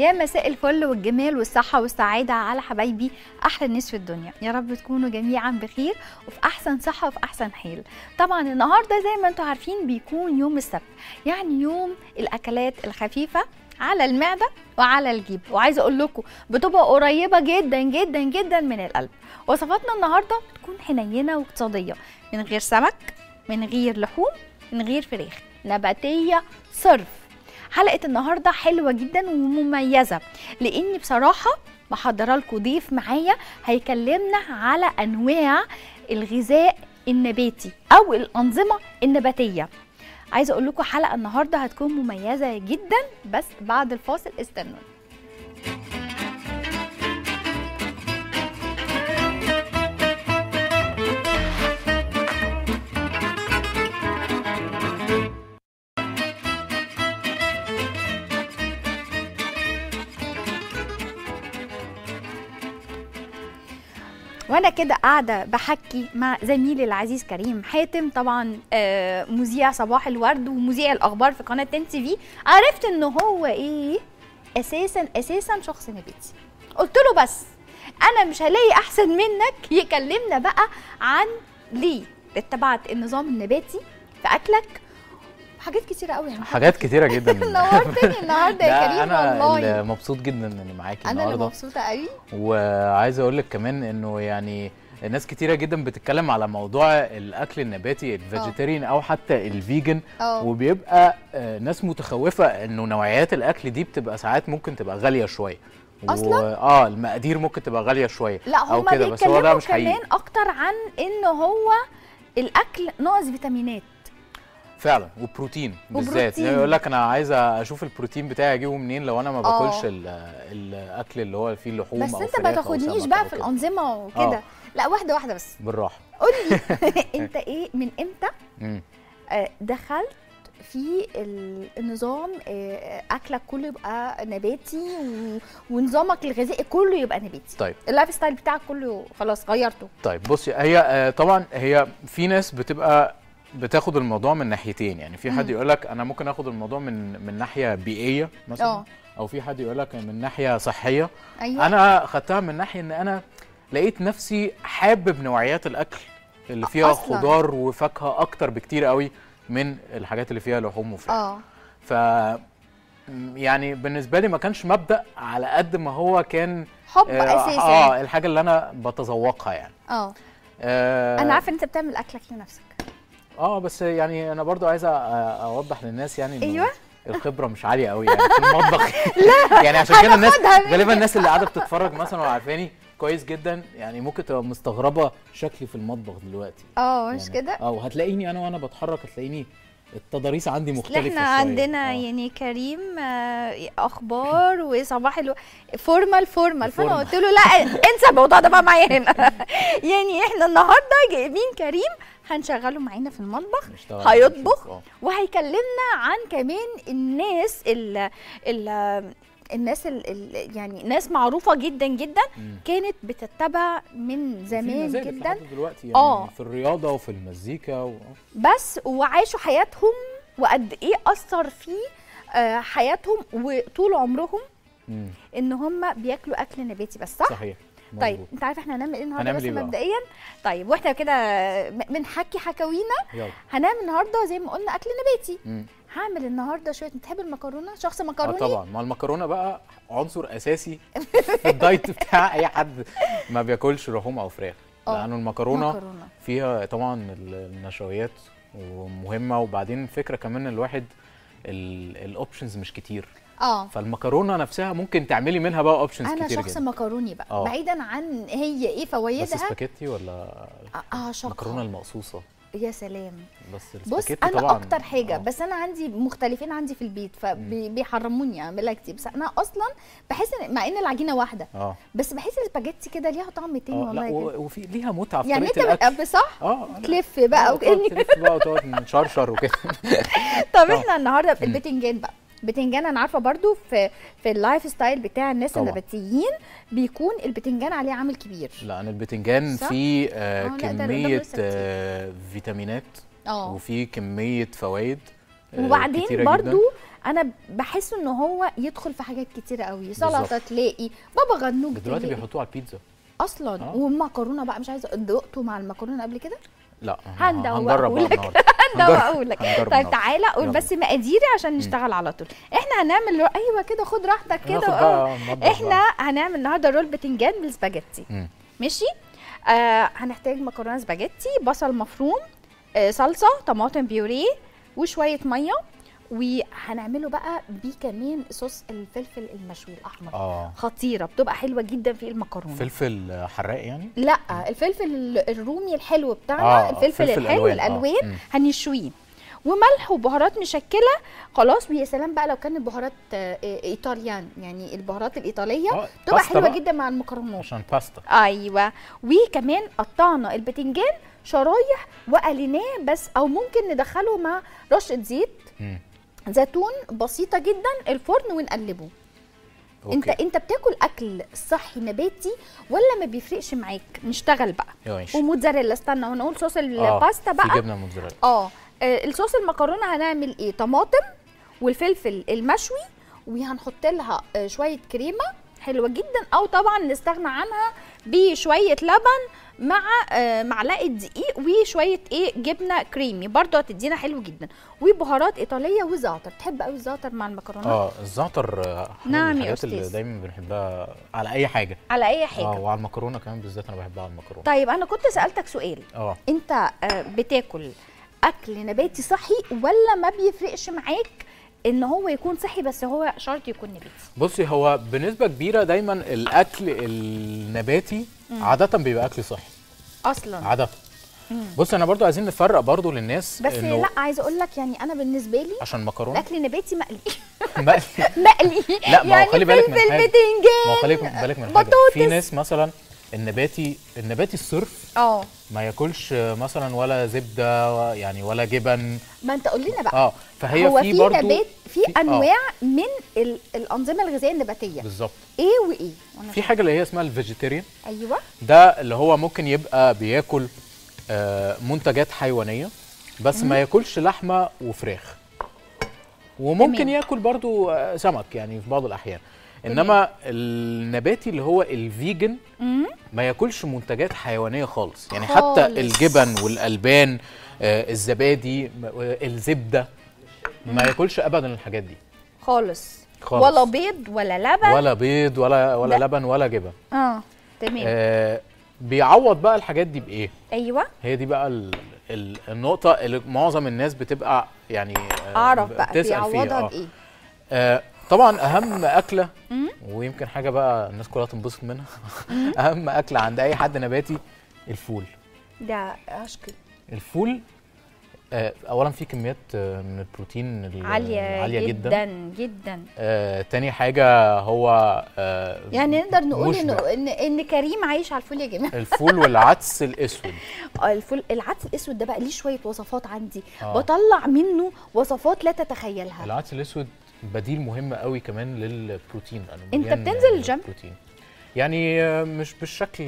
يا مساء الفل والجمال والصحة والسعادة على حبايبي أحلى الناس في الدنيا يا رب تكونوا جميعا بخير وفي أحسن صحة وفي أحسن حال طبعا النهاردة زي ما انتم عارفين بيكون يوم السبت يعني يوم الأكلات الخفيفة على المعدة وعلى الجيب وعايزة أقول لكم بتبقى قريبة جدا جدا جدا من القلب وصفاتنا النهاردة بتكون حنينة واقتصادية من غير سمك من غير لحوم من غير فراخ نباتية صرف حلقة النهاردة حلوة جدا ومميزة لأني بصراحة محضرة لكم ضيف معايا هيكلمنا على أنواع الغذاء النباتي أو الأنظمة النباتية عايزة أقول لكم حلقة النهاردة هتكون مميزة جدا بس بعد الفاصل استنوني وانا كده قاعده بحكي مع زميلي العزيز كريم حاتم طبعا آه، مذيع صباح الورد ومذيع الاخبار في قناه تن تي في عرفت ان هو ايه اساسا اساسا شخص نباتي قلت له بس انا مش هلاقي احسن منك يكلمنا بقى عن ليه اتبعت النظام النباتي في اكلك حاجات كتيره قوي يعني حاجات كتيره جدا نورتني النهارده يا ده كريم انا والله اللي مبسوط جدا اني معاكي انا اللي النهارده مبسوطه قوي وعايز اقول لك كمان انه يعني ناس كتيره جدا بتتكلم على موضوع الاكل النباتي الفيجيتيريان او حتى الفيجن اه وبيبقى آه، ناس متخوفه انه نوعيات الاكل دي بتبقى ساعات ممكن تبقى غاليه شويه أصلاً؟ و... اه المقادير ممكن تبقى غاليه شويه لا أو هما كده، بس هو ده بيتكلموا مش حقيقي. كمان اكتر عن ان هو الاكل ناقص فيتامينات فعلا وبروتين بالذات وبروتين. يعني يقول لك انا عايز اشوف البروتين بتاعي اجيبه منين لو انا ما آه. باكلش ال- الاكل اللي هو فيه اللحوم بس او انت فراخ ما أو تاخدنيش سمك بقى أو في كده. الانظمه وكده آه. لا واحده واحده بس بالراحه قول لي انت ايه من امتى مم. آه، دخلت في ال- النظام آه، اكلك كله يبقى نباتي و- ونظامك الغذائي كله يبقى نباتي طيب اللايف ستايل بتاعك كله خلاص غيرته طيب بصي هي آه، طبعا هي في ناس بتبقى بتاخد الموضوع من ناحيتين يعني في حد مم. يقول لك انا ممكن اخد الموضوع من من ناحيه بيئيه مثلا اه او في حد يقول لك من ناحيه صحيه ايوه انا خدتها من ناحيه ان انا لقيت نفسي حابب نوعيات الاكل اللي فيها أصلاً. خضار وفاكهه اكتر بكتير قوي من الحاجات اللي فيها لحوم وفراخ اه ف م- يعني بالنسبه لي ما كانش مبدا على قد ما هو كان حب آه, اساسي اه الحاجه اللي انا بتذوقها يعني اه آه انا عارفه ان انت بتعمل اكلك لنفسك اه بس يعني انا برضو عايزه أ- اوضح للناس يعني إنه أيوة. الخبره مش عاليه قوي يعني في المطبخ لا يعني عشان كده الناس هناخدها منك. غالبا الناس اللي قاعده بتتفرج مثلا وعارفاني كويس جدا يعني ممكن تبقى مستغربه شكلي في المطبخ دلوقتي اه مش يعني كده اه وهتلاقيني انا وانا بتحرك هتلاقيني التضاريس عندي اصل مختلفه احنا شوية. عندنا آه. يعني كريم آه، اخبار وصباح الو... فورمال فورمال فانا فورمال. قلت له لا انسى الموضوع ده بقى معايا هنا يعني احنا النهارده جايبين كريم هنشغله معانا في المطبخ نشتغل هيطبخ نشوف. آه. وهيكلمنا عن كمان الناس ال ال الناس ال ال يعني ناس معروفه جدا جدا مم. كانت بتتبع من وفي زمان مزاج جدا لحد دلوقتي يعني آه. في الرياضه وفي المزيكا و... بس وعاشوا حياتهم وقد ايه اثر في آه، حياتهم وطول عمرهم مم. ان هم بياكلوا اكل نباتي بس صح؟ صحيح طيب مظبوط. انت عارف احنا هنعمل ايه النهارده هنعمل بس إيه بقى؟ مبدئيا طيب واحنا كده م- بنحكي حكاوينا يلا هنعمل النهارده زي ما قلنا اكل نباتي مم. هعمل النهارده شويه بتحب المكرونه شخص اه مكروني طبعا ما المكرونه بقى عنصر اساسي في الدايت بتاع اي حد ما بياكلش لحوم او فراخ آه، لانه المكرونه مكرونه فيها طبعا ال- النشويات ومهمه وبعدين فكره كمان الواحد الاوبشنز مش كتير اه فالمكرونه نفسها ممكن تعملي منها بقى اوبشنز انا كتير شخص جدا مكروني بقى آه. بعيدا عن هي ايه بس فوائدها سباكيتي ولا اه شقة المكرونه المقصوصه يا سلام بس بص السباكيتي انا طبعا اكتر حاجه آه. بس انا عندي مختلفين عندي في البيت فبيحرموني اعملها كتير بس انا اصلا بحس ان مع ان العجينه واحده اه بس بحس السباجيتي كده ليها طعم تاني آه، لا والله كده و- وفي ليها متعه في يعني انت طريقه الاكل بتبقى صح اه لا. تلف بقى آه، وكاني تقعد تلف بقى وتقعد نشرشر وكده طب آه. احنا النهارده في البتنجان بقى بتنجان انا عارفه برضو في في اللايف ستايل بتاع الناس طبعا. النباتيين بيكون البتنجان عليه عامل كبير لا انا البتنجان صح؟ فيه آه آه، لا، ده- ده كميه لسه كتير. آه فيتامينات اه وفيه كميه فوائد آه، وبعدين كتيرة برضو جداً. انا بحس ان هو يدخل في حاجات كتيره قوي بالظبط. سلطه تلاقي بابا غنوج دلوقتي تلاقي بيحطوه على البيتزا اصلا آه. والمكرونه بقى مش عايزه دقته مع المكرونه قبل كده لا هندوقه هنجرب بقى لك. النهارده هندوقه لك هنجرب طيب النهاردة. تعالى قول يلا. بس مقاديري عشان نشتغل على طول احنا هنعمل رو... ايوه كده خد راحتك كده ناخد اه بقى المطبخ احنا بقى. هنعمل النهارده رول بتنجان بالسباجيتي مم. ماشي آه هنحتاج مكرونه سباجيتي بصل مفروم آه صلصه طماطم بيوريه وشويه ميه وهنعمله بقى بيه كمان صوص الفلفل المشوي الاحمر اه خطيره بتبقى حلوه جدا في المكرونه فلفل حراق يعني لا الفلفل الرومي الحلو بتاعنا آه، الفلفل فلفل الحلو ألوان، آه. الالوان مم. هنشويه وملح وبهارات مشكله خلاص ويا سلام بقى لو كانت بهارات آه، آه، ايطاليان يعني البهارات الايطاليه آه، بتبقى باستا حلوه بقى. جدا مع المكرونات عشان باستا ايوه وكمان قطعنا البتنجان شرايح وقليناه بس او ممكن ندخله مع رشه زيت مم. زيتون بسيطه جدا الفرن ونقلبه انت اوكي انت بتاكل اكل صحي نباتي ولا ما بيفرقش معاك نشتغل بقى يا ماشي وموتزاريلا استنى ونقول صوص آه، الباستا في بقى جبنه موتزاريلا اه آه، الصوص المكرونه هنعمل ايه طماطم والفلفل المشوي وهنحط لها آه، شويه كريمه حلوه جدا او طبعا نستغنى عنها بشويه لبن مع آه، معلقه دقيق وشويه ايه جبنه كريمي برضو هتدينا حلو جدا وبهارات ايطاليه وزعتر تحب قوي الزعتر مع المكرونات اه الزعتر آه، حاجة من نعم يا الحاجات اللي أستاذ. دايما بنحبها على اي حاجه على اي حاجه اه وعلى المكرونه كمان بالذات انا بحبها على المكرونه طيب انا كنت سالتك سؤال اه انت آه، بتاكل اكل نباتي صحي ولا ما بيفرقش معاك ان هو يكون صحي بس هو شرط يكون نباتي بصي هو بنسبه كبيره دايما الاكل النباتي عاده بيبقى اكل صحي اصلا عاده بص انا برضو عايزين نفرق برضو للناس بس إنه لا عايزه اقول لك يعني انا بالنسبه لي عشان مكرونه الاكل النباتي مقلي بقى- مقلي لا، ما هو يعني خلي بالك من فلفل حاجة. بتنجان ما هو خليك بالك من حاجه بطاطس. في ناس مثلا النباتي النباتي الصرف اه ما ياكلش مثلا ولا زبده يعني ولا جبن ما انت قول لنا بقى اه فهي هو في في برضو نبات في في- آه. انواع من ال- الانظمه الغذائيه النباتيه بالظبط ايه وايه وأنا في حاجه اللي هي اسمها الفيجيتيريان ايوه ده اللي هو ممكن يبقى بياكل آه، منتجات حيوانيه بس ما ياكلش لحمه وفراخ وممكن تمام. ياكل برضو آه، سمك يعني في بعض الاحيان انما النباتي اللي هو الفيجن مم. ما ياكلش منتجات حيوانيه خالص يعني خالص. حتى الجبن والالبان آه، الزبادي م- آه، الزبده ما ياكلش ابدا الحاجات دي خالص خالص. ولا بيض ولا لبن ولا بيض ولا ولا لا. لبن ولا جبن اه تمام آه بيعوض بقى الحاجات دي بايه ايوه هي دي بقى ال ال النقطه اللي معظم الناس بتبقى يعني آه، اعرف بقى بتسأل فيها بيعوضها آه. بايه آه طبعا اهم اكله مم. ويمكن حاجه بقى الناس كلها تنبسط منها اهم اكله عند اي حد نباتي الفول ده اشكي الفول آه اولا في كميات آه، من البروتين ال- عاليه, عاليه جدا, جدا جدا آه تاني حاجه هو آه يعني نقدر نقول انه مشبع. ان ان كريم عايش على الفول يا جماعه الفول والعدس الاسود آه، الفول العدس الاسود ده بقى ليه شويه وصفات عندي آه. بطلع منه وصفات لا تتخيلها العدس الاسود بديل مهم قوي كمان للبروتين لأنه أنت مليان بتنزل الجيم؟ بروتين يعني آه، مش بالشكل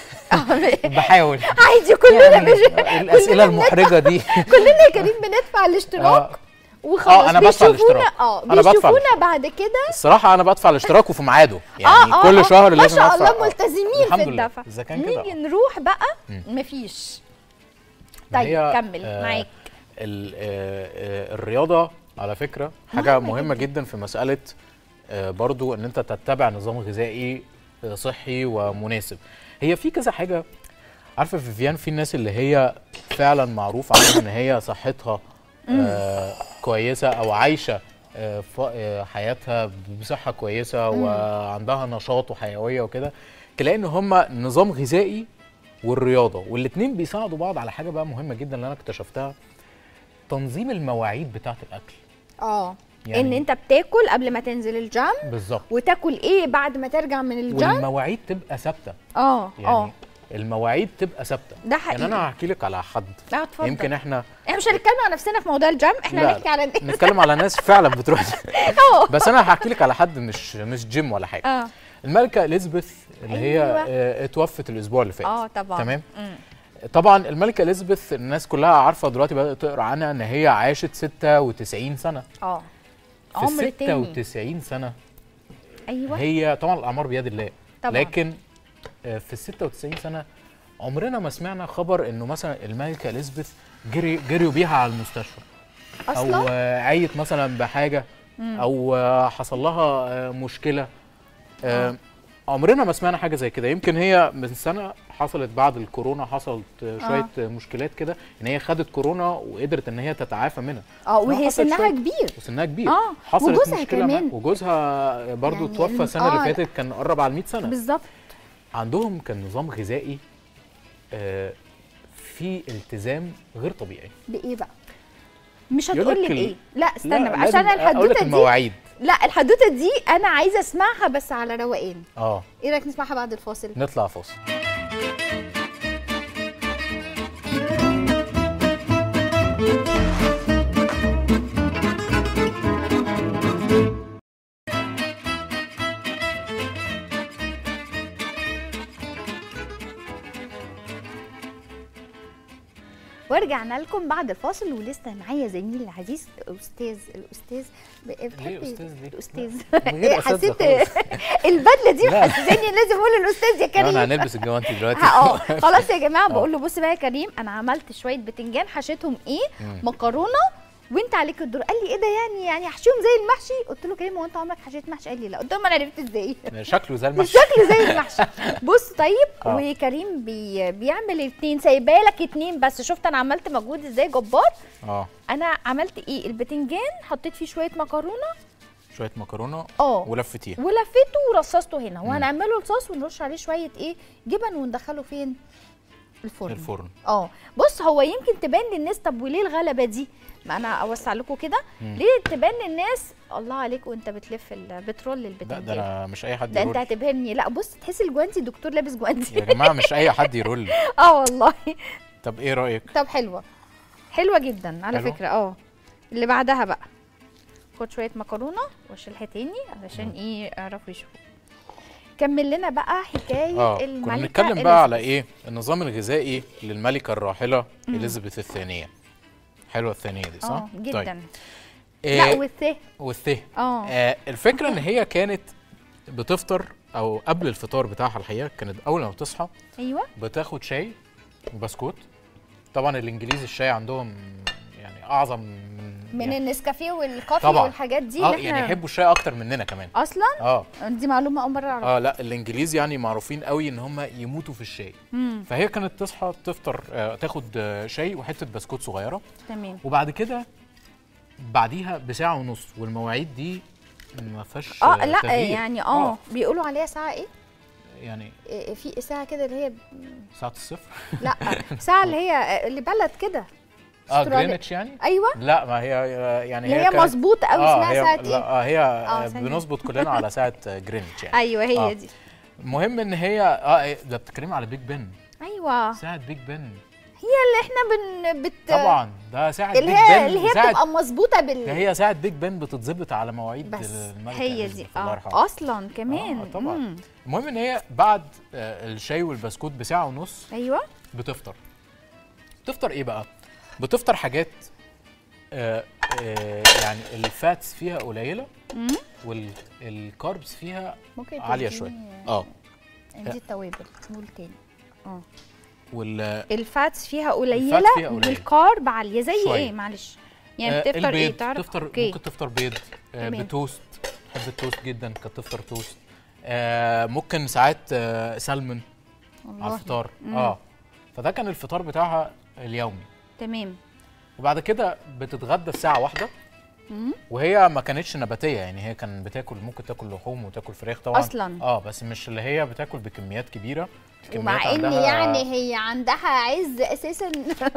بحاول عادي كلنا يعني مش الاسئله المحرجه دي كلنا يا كريم بندفع الاشتراك آه. وخلاص آه، أنا بدفع بيشوفونا الاشتراك. اه أنا بدفع بيشوفونا الاشتراك. بعد كده الصراحه انا بدفع الاشتراك وفي ميعاده يعني اه اه كل آه، شهر ما لازم شاء أدفع. الله آه. ملتزمين الحمد في لله. الدفع إذا كان كده، نيجي آه. نروح بقى مم. مفيش ما طيب هي، كمل آه، معاك ال- آه، آه، الرياضه على فكره حاجه مهمة مهمه جداً. جدا في مساله آه، برضو ان انت تتبع نظام غذائي آه، صحي ومناسب هي في كذا حاجه عارفه فيفيان في الناس اللي هي فعلا معروف عنها ان هي صحتها آه كويسه او عايشه آه ف- آه، حياتها بصحه كويسه وعندها نشاط وحيويه وكده تلاقي ان هم نظام غذائي والرياضه والاثنين بيساعدوا بعض على حاجه بقى مهمه جدا اللي انا اكتشفتها تنظيم المواعيد بتاعه الاكل اه يعني- ان انت بتاكل قبل ما تنزل الجيم بالظبط وتاكل ايه بعد ما ترجع من الجيم والمواعيد تبقى ثابته اه يعني اه المواعيد تبقى ثابته ده حقيقي يعني انا هحكي لك على حد لا اتفضل يمكن احنا احنا مش هنتكلم عن نفسنا في موضوع الجيم احنا لا، هنحكي على الناس نتكلم على ناس فعلا بتروح اه بس انا هحكي لك على حد مش مش جيم ولا حاجه اه الملكه اليزابيث اللي هي أيوة. آه، اتوفت الاسبوع اللي فات اه طبعا تمام مم. طبعا الملكه اليزابيث الناس كلها عارفه دلوقتي بدات تقرا عنها ان هي عاشت 96 سنه اه عمر تاني 96 سنه ايوه هي طبعا الاعمار بيد الله طبعا لكن آه، في ال 96 سنه عمرنا ما سمعنا خبر انه مثلا الملكه اليزابيث جري جريوا بيها على المستشفى او اصلا آه، عيت مثلا بحاجه مم. او آه، حصل لها آه، مشكله آه، عمرنا ما سمعنا حاجه زي كده يمكن هي من سنه حصلت بعد الكورونا حصلت آه، شويه آه. مشكلات كده ان هي خدت كورونا وقدرت ان هي تتعافى منها اه وهي حصلت سنها شوية. كبير وسنها كبير اه حصلت وجوزها مشكله مع- كمان. وجوزها برضو يعني توفى الم- السنه آه، اللي فاتت كان قرب على 100 سنه بالظبط عندهم كان نظام غذائي آه، فيه التزام غير طبيعي بايه بقى مش يقول هتقول لك لي ال- بايه لا استنى لا، بقى لازم عشان اقول لك الحدوته دي المواعيد لا الحدوته دي انا عايزه اسمعها بس على روقان اه ايه رايك نسمعها بعد الفاصل نطلع فاصل ورجعنا لكم بعد الفاصل ولسه معايا زميلي العزيز الاستاذ الاستاذ ب- ليه بتحبي استاذ ليه؟ الاستاذ من غير أساتذة حسيت خالص. البدله دي لا. محسساني لازم اقول الاستاذ يا لا، كريم انا هنلبس الجوانتي دلوقتي اه خلاص يا جماعه آه. بقول له بص بقى يا كريم انا عملت شويه بتنجان حشيتهم ايه مم. مكرونه وانت عليك الدور قال لي ايه ده يعني يعني احشيهم زي المحشي قلت له كريم هو انت عمرك حشيت محشي قال لي لا قلت له ما انا عرفت ازاي شكله زي المحشي الشكل زي المحشي بص طيب آه. وكريم بي بيعمل اتنين سايبه لك اتنين بس شفت انا عملت مجهود ازاي جبار اه انا عملت ايه البتنجان حطيت فيه شويه مكرونه شويه مكرونه اه ولفتيها ولفيته ورصصته هنا وهنعمله الصوص ونرش عليه شويه ايه جبن وندخله فين الفرن الفرن اه بص هو يمكن تبان للناس طب وليه الغلبه دي ما انا اوسع لكم كده مم. ليه تبان للناس الله عليك وانت بتلف ال- بترول لا البتنجان ده انا مش اي حد ده انت يرول هتبهرني لا بص تحس الجوانتي الدكتور لابس جوانتي يا جماعه مش اي حد يرول اه والله طب ايه رايك طب حلوه حلوه جدا على حلوة؟ فكره اه اللي بعدها بقى خد شويه مكرونه واشيلها تاني علشان مم. ايه يعرفوا يشوفوا كمل لنا بقى حكايه اه الملكه كنا بنتكلم بقى على إليزابيث. ايه النظام الغذائي للملكه الراحله اليزابيث الثانيه حلوه الثانيه دي صح اه جدا طيب. لا إيه والث والث اه آه الفكره ان هي كانت بتفطر او قبل الفطار بتاعها الحقيقه كانت اول ما بتصحى ايوه بتاخد شاي وبسكوت طبعا الانجليز الشاي عندهم يعني اعظم من من يعني النسكافيه والكافي طبعاً. والحاجات دي اه اللي يعني احنا يحبوا الشاي اكتر مننا كمان اصلا اه دي معلومه اول مره اعرفها اه لا الانجليز يعني معروفين قوي ان هم يموتوا في الشاي امم فهي كانت تصحى تفطر آه تاخد آه شاي وحته بسكوت صغيره تمام وبعد كده بعديها بساعه ونص والمواعيد دي ما فيهاش اه لا تغيير. يعني اه بيقولوا عليها ساعه ايه يعني إيه، في ساعه كده اللي هي ساعه الصفر لا ساعه اللي هي اللي بلد كده اه أستراليا. جرينتش يعني ايوه لا ما هي يعني اللي هي كانت- مظبوطه قوي اسمها هي ساعه لا ايه آه هي آه ثانية. بنظبط كلنا على ساعه جرينتش يعني ايوه هي آه. دي المهم ان هي اه إيه، ده بتتكلمي على بيج بن ايوه ساعه بيج بن اللي احنا بن بت طبعا ده ساعه اللي بيج هي بن اللي هي ساعة بتبقى مظبوطه بال ده هي ساعه بيج بن بتتظبط على مواعيد بس الملكه هي دي إليزابيث الله اه يرحمها اصلا كمان آه، طبعاً. مم. المهم ان هي بعد آه، الشاي والبسكوت بساعه ونص ايوه بتفطر بتفطر ايه بقى بتفطر حاجات آه آه يعني الفاتس فيها قليله مم. والكاربس فيها ممكن عاليه تديني- شويه اه دي التوابل قول تاني اه وال الفاتس فيها قليله فيها قليلة. والكارب عاليه زي شوية. ايه معلش يعني آه، بتفطر ايه البيض تعرف تفطر أوكي. ممكن تفطر بيض آه تمام. بتوست تحب التوست جدا كانت تفطر توست آه ممكن ساعات آه سلمون على والله الفطار مم. اه فده كان الفطار بتاعها اليومي تمام وبعد كده بتتغدى الساعه واحدة مم. وهي ما كانتش نباتيه يعني هي كان بتاكل ممكن تاكل لحوم وتاكل فراخ طبعا أصلاً. اه بس مش اللي هي بتاكل بكميات كبيره الكميات ومع ان عندها- يعني هي عندها عز اساسا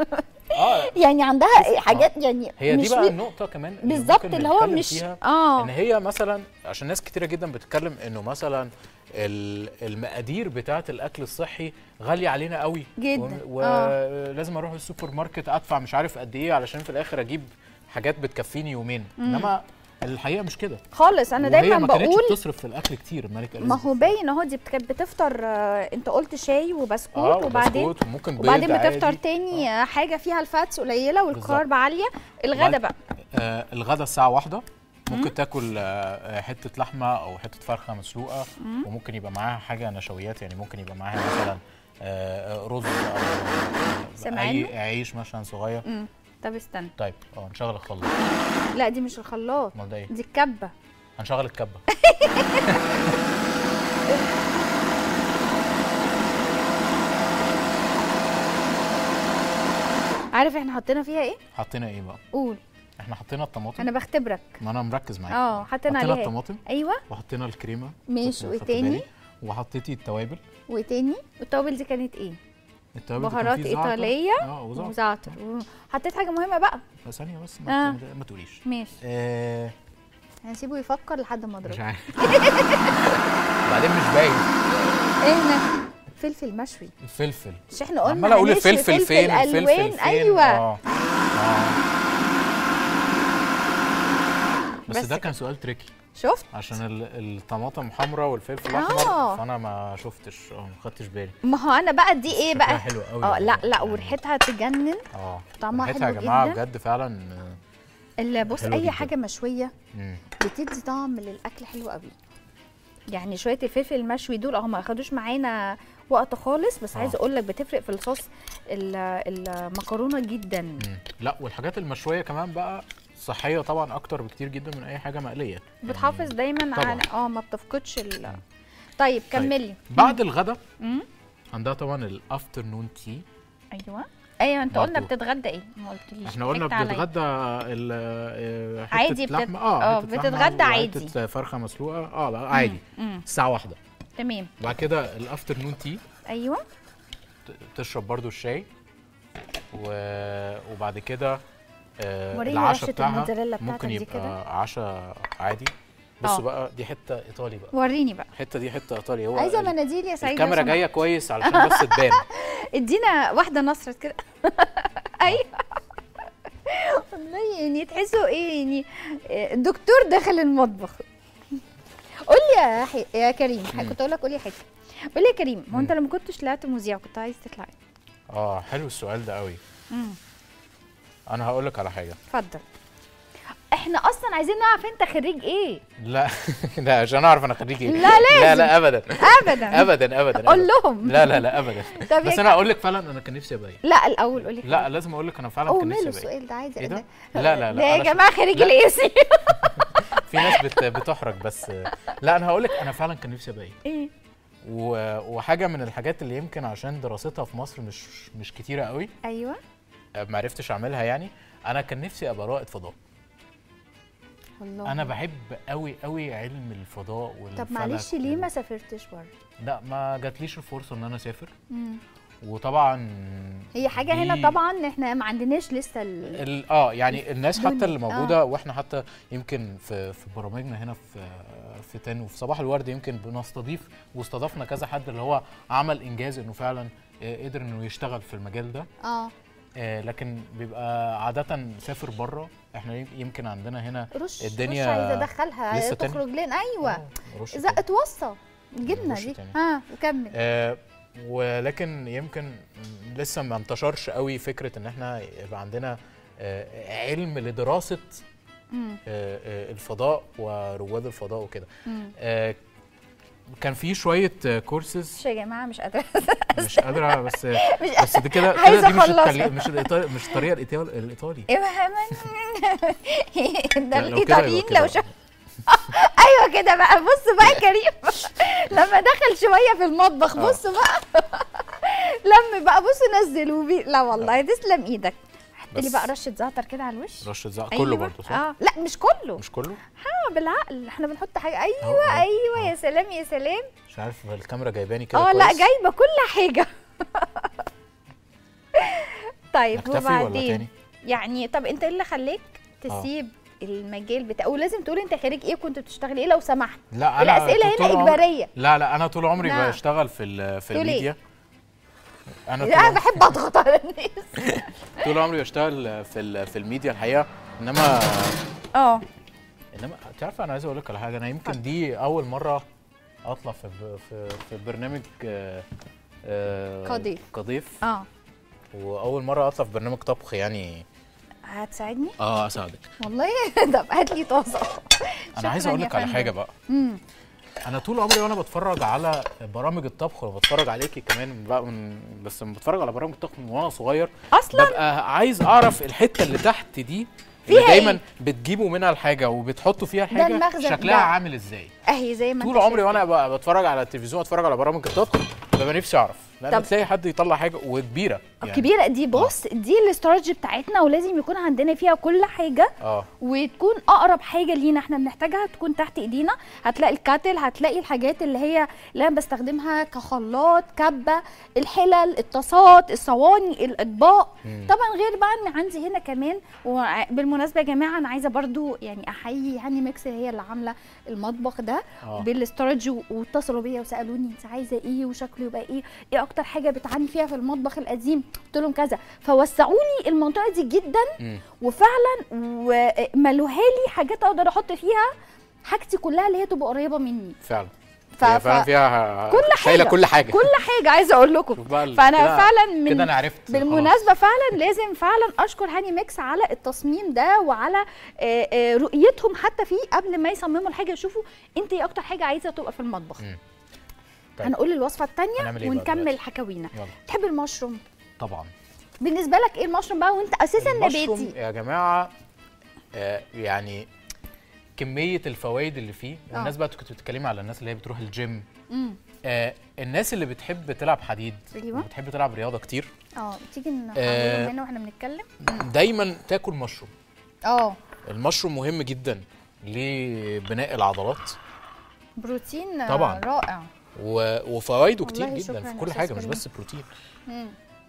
اه يعني عندها حاجات يعني هي دي مش بقى في- النقطه كمان اللي بالظبط ممكن اللي هو نتكلم مش فيها اه ان هي مثلا عشان ناس كتيره جدا بتتكلم انه مثلا ال- المقادير بتاعه الاكل الصحي غاليه علينا قوي جداً. ولازم اروح السوبر ماركت ادفع مش عارف قد ايه علشان في الاخر اجيب حاجات بتكفيني يومين انما الحقيقه مش كده خالص انا وهي دايما ما كانتش بقول بتصرف في الاكل كتير الملكه ما هو باين اهو دي كانت بتفطر آه، انت قلت شاي وبسكوت اه وبعدين وبسكوت وممكن بيض وبعدين بتفطر عادي. تاني آه، حاجه فيها الفاتس قليله والكارب عاليه الغدا وبعد- بقى آه الغدا الساعه واحدة ممكن تاكل آه، آه، حته لحمه او حته فرخه مسلوقه مم. وممكن يبقى معاها حاجه نشويات يعني ممكن يبقى معاها مثلا آه، آه، رز او آه، سامعني؟ اي عيش مثلا صغير مم. طب استنى طيب اه نشغل الخلاط لا دي مش الخلاط امال ده ايه دي الكبه هنشغل الكبه عارف احنا حطينا فيها ايه حطينا ايه بقى قول احنا حطينا الطماطم انا بختبرك ما انا مركز معاك اه حطينا حطينا عليها إيه؟ الطماطم ايوه وحطينا الكريمه ماشي، كنت وإيه خدت تاني؟ بالي. وحطيتي التوابل وتاني والتوابل دي كانت ايه التوابل دي كان بهارات فيه زعتر. ايطاليه اه وزعتر وزعتر حطيت حاجه مهمه بقى لا، ثانيه بس آه. ما, ما تقوليش ماشي آه هنسيبه يفكر لحد ما مش اضربه عارف بعدين مش باين ايه هنا فلفل مشوي الفلفل مش احنا قلنا عمال اقول هنشوي الفلفل فين الفلفل الوان فين ايوه اه اه بس, بس ده كده. كان سؤال تريكي شفت عشان ال- الطماطم حمراء والفلفل آه. احمر فانا ما شفتش اه ما خدتش بالي ما هو انا بقى دي ايه شكلها بقى حلو قوي اه لا والله. لا يعني- وريحتها تجنن اه طعمها ريحتها حلو يا جماعه جدا. بجد فعلا آه، اللي بص حلوة اي جدا. حاجه مشويه مم. بتدي طعم للاكل حلو قوي يعني شويه الفلفل المشوي دول اه ما اخدوش معانا وقت خالص بس آه. عايزه اقول لك بتفرق في الصوص ال- المكرونه جدا مم. لا والحاجات المشويه كمان بقى صحيه طبعا اكتر بكتير جدا من اي حاجه مقليه بتحافظ دايما طبعاً. على اه ما بتفقدش ال طيب كملي بعد الغدا مم. عندها طبعا الافترنون تي ايوه ايوه انت قلنا برضو. بتتغدى ايه ما قلتليش احنا قلنا ضحكت عليا. بتتغدى ال- آه، حتة عادي بتت- لحمة اه آه، حتة لحمة بتتغدى عادي. وحتة فرخه مسلوقه اه لا عادي مم. الساعه واحدة تمام بعد كده الافترنون تي ايوه ت- تشرب برضو الشاي و... وبعد كده آه وريني العشاء رشة بتاعها الموتزاريلا بتاعتك ممكن دي يبقى كده. عشاء عادي بص آه. بقى دي حته ايطالي بقى وريني بقى الحته دي حته ايطالي هو عايزه ال- مناديل يا سعيد الكاميرا لو سمحت. جايه كويس علشان بس تبان ادينا واحده نصرت كده ايوه والله يعني تحسوا ايه يعني آه، الدكتور داخل المطبخ قول لي يا حي... يا كريم مم. كنت اقول لك قول لي حاجه قول لي يا كريم هو انت مم. لما كنتش طلعت مذيع كنت عايز تطلع ايه؟ اه حلو السؤال ده قوي مم. انا هقول لك على حاجه اتفضل احنا اصلا عايزين نعرف انت خريج ايه لا لا عشان اعرف انا خريج ايه لا، لا لازم. لا ابدا ابدا ابدا ابدا قول أبداً. لهم لا لا لا ابدا طب بس يا انا هقول لك فعلا انا كان نفسي ابقى ايه لا الاول قول لي لا لازم اقول لك انا فعلا او كان ماله نفسي ابقى السؤال ده عايزه ايه ده؟ ده- لا لا لا ده يا أنا شو- جماعه خريج لا. القياسي في ناس بت بتحرج بس لا انا هقول لك انا فعلا كان نفسي ابقى ايه ايه و- وحاجه من الحاجات اللي يمكن عشان دراستها في مصر مش مش كتيره قوي ايوه ما عرفتش اعملها يعني انا كان نفسي ابقى رائد فضاء والله انا بحب قوي قوي علم الفضاء والفلك طب معلش ليه وال- ما سافرتش بره لا ما جاتليش الفرصه ان انا اسافر مم. وطبعا هي حاجه دي- هنا طبعا احنا ما عندناش لسه ال... ال- اه يعني الناس الدنيا. حتى اللي موجوده واحنا حتى يمكن في في برامجنا هنا في في تن وفي صباح الورد يمكن بنستضيف واستضفنا كذا حد اللي هو عمل انجاز انه فعلا آه، قدر انه يشتغل في المجال ده اه آه، لكن بيبقى عاده سافر بره احنا يم- يمكن عندنا هنا رش الدنيا رش عايزه ادخلها لسه تاني؟ تخرج لنا ايوه آه، رش اذا تاني. اتوصى الجبنه رش دي تاني. ها وكمل آه، ولكن يمكن لسه ما انتشرش قوي فكره ان احنا يبقى عندنا آه، علم لدراسه مم. آه، آه، الفضاء ورواد الفضاء وكده مم. آه، كان في شويه كورسز مش يا جماعه مش قادره مش قادره بس مش بس دي كده كده عايزة دي مش أخلصها. التلي... مش الإيطالي مش الطريقه الإيطالي, الايطالي ايه ده لا، لو كده الايطاليين يبقى كده لو شاف ايوه كده بقى بص بقى يا كريم لما دخل شويه في المطبخ آه. بص بقى لم بقى بص نزل وبي لا والله تسلم ايدك حط لي بس. بقى رشه زعتر كده على الوش رشه زعتر أيوة. كله برضه صح؟ اه لا مش كله مش كله؟ اه بالعقل احنا بنحط حاجه ايوه أهو، أهو، ايوه أهو. يا سلام يا سلام مش عارف الكاميرا جايباني كده اه لا كويس. جايبه كل حاجه طيب اكتفي ولا وبعدين تاني؟ يعني طب انت ايه اللي خلاك تسيب المجال بتاع ولازم تقول انت خريج ايه كنت بتشتغل ايه لو سمحت لا انا الاسئله طول هنا عمري- اجباريه لا لا انا طول عمري نعم. بشتغل في ال- في تقول إيه؟ الميديا انا طول انا عمري بحب اضغط على الناس طول عمري بشتغل في ال- في الميديا الحقيقه انما اه انما انت عارفه انا عايز اقول لك على حاجه انا يمكن دي اول مره اطلع في في في برنامج آه، آه، كضيف. كضيف اه واول مره اطلع في برنامج طبخ يعني هتساعدني اه اساعدك والله طب هات لي طاسه انا عايز شكراً اقول يا لك على فندم. حاجه بقى امم انا طول عمري وانا بتفرج على برامج الطبخ وبتفرج عليكي كمان بقى من بس لما بتفرج على برامج الطبخ من وانا صغير اصلا ببقى عايز اعرف الحته اللي تحت دي فيها اللي دايما إيه؟ بتجيبوا منها الحاجه وبتحطوا فيها ده الحاجه المخزن شكلها بتاع- عامل ازاي اهي زي ما طول أنت عمري شايف وانا بقى بتفرج على التلفزيون اتفرج على برامج الطبخ ببقى نفسي اعرف لان طب- تلاقي حد يطلع حاجه وكبيره يعني الكبيره دي بص دي الاستورج بتاعتنا ولازم يكون عندنا فيها كل حاجه اه وتكون اقرب حاجه لينا احنا بنحتاجها تكون تحت ايدينا هتلاقي الكاتل هتلاقي الحاجات اللي هي اللي انا بستخدمها كخلاط كبه الحلل الطاسات الصواني الاطباق مم. طبعا غير بقى ان عندي هنا كمان وبالمناسبه يا جماعه انا عايزه برضو يعني احيي هاني ميكس هي اللي عامله المطبخ ده اه بالاستورج و- واتصلوا بيا وسالوني انت عايزه ايه وشكله يبقى ايه ايه اكتر حاجه بتعاني فيها في المطبخ القديم قلت لهم كذا فوسعوا لي المنطقه دي جدا مم. وفعلا وملوها لي حاجات اقدر احط فيها حاجتي كلها اللي هي تبقى قريبه مني فعلا ف... هي فعلا ف... فيها كل شايله حاجة. كل حاجه كل حاجه عايزه اقول لكم شوف بقى ال- فانا كده- فعلا كده من انا عرفت خلاص. بالمناسبه فعلا لازم فعلا اشكر هاني ميكس على التصميم ده وعلى آه، آه، رؤيتهم حتى فيه قبل ما يصمموا الحاجه يشوفوا انت ايه اكتر حاجه عايزه تبقى في المطبخ مم. طيب. هنقول الوصفه الثانيه هنعمل إيه بقى ونكمل دلوقتي؟ حكاوينا يلا تحب المشروم طبعا بالنسبه لك ايه المشروم بقى وانت اساسا المشروم نباتي يا جماعه آه يعني كميه الفوائد اللي فيه آه. الناس بقى كنت بتتكلمي على الناس اللي هي بتروح الجيم امم آه الناس اللي بتحب تلعب حديد أيوة. وبتحب تلعب رياضه كتير اه تيجي نعملهم آه. هنا واحنا بنتكلم دايما تاكل مشروم اه المشروم مهم جدا لبناء العضلات بروتين آه، طبعاً. رائع و... وفوائده كتير والله جدا شكراً في يا كل أستاذ حاجه مش كريم. بس بروتين مم.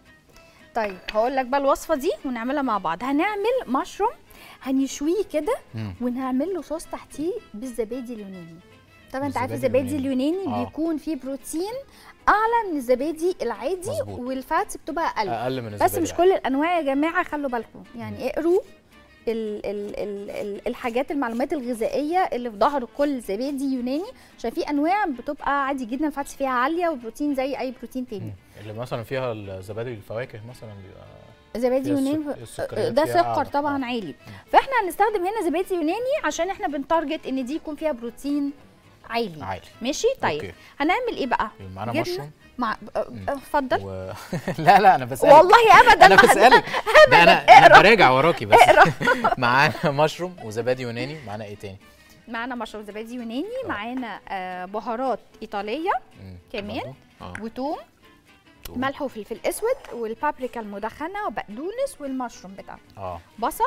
طيب هقول لك بقى الوصفه دي ونعملها مع بعض هنعمل مشروم هنشويه كده مم. ونعمل له صوص تحتيه بالزبادي اليوناني طبعا انت عارف بالزبادي الزبادي اليوناني. اليوناني آه. بيكون فيه بروتين اعلى من الزبادي العادي مظبوط. والفاتس بتبقى اقل اقل من بس الزبادي مش العادي. كل الانواع يا جماعه خلوا بالكم يعني اقروا ال ال ال ال الحاجات المعلومات الغذائيه اللي في ظهر كل زبادي يوناني عشان في انواع بتبقى عادي جدا الفاتس فيها عاليه والبروتين زي اي بروتين تاني مم. اللي مثلا فيها الزبادي الفواكه مثلا بيبقى زبادي فيها السك- يوناني السكريات ده فيها سكر أعلى. طبعا آه. عالي فاحنا هنستخدم هنا زبادي يوناني عشان احنا بنتارجت ان دي يكون فيها بروتين عالي عالي ماشي طيب أوكي. هنعمل ايه بقى معانا جبنة مشروم مع مم. اتفضل و... لا لا انا بسالك والله ابدا انا ما- بسالك ده انا انا براجع وراكي بس معانا مشروم وزبادي يوناني معانا ايه تاني معانا مشروب زبادي يوناني آه. معانا آه، بهارات ايطاليه مم. كمان؟ برضو؟ اه وتوم توم. ملح وفلفل اسود والبابريكا المدخنه وبقدونس والمشروم بتاعه اه بصل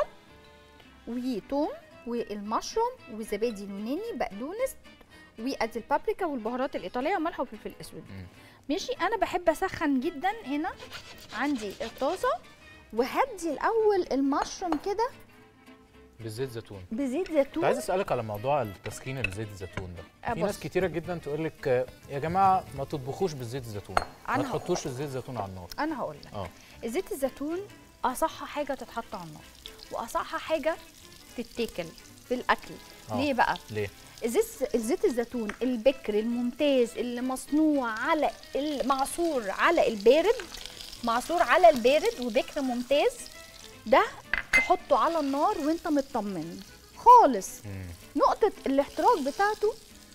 وتوم والمشروم والزبادي اليوناني بقدونس وادي البابريكا والبهارات الايطاليه وملح وفلفل اسود مم. ماشي انا بحب اسخن جدا هنا عندي الطاسه وهدي الاول المشروم كده بالزيت زيتون بزيت كنت عايز زيتون اسالك على موضوع التسخين الزيت الزيتون ده في أبص. ناس كتيره جدا تقول لك آه، يا جماعه ما تطبخوش بالزيت الزيتون ما أنا تحطوش الزيت الزيتون على النار انا هقول لك اه زيت الزيتون اصح حاجه تتحط على النار واصح حاجه تتاكل في الاكل آه. ليه بقى ليه زيت زيت الزيتون البكر الممتاز اللي مصنوع على المعصور على البارد معصور على البارد وبكر ممتاز ده تحطه على النار وانت مطمن خالص مم. نقطة الاحتراق بتاعته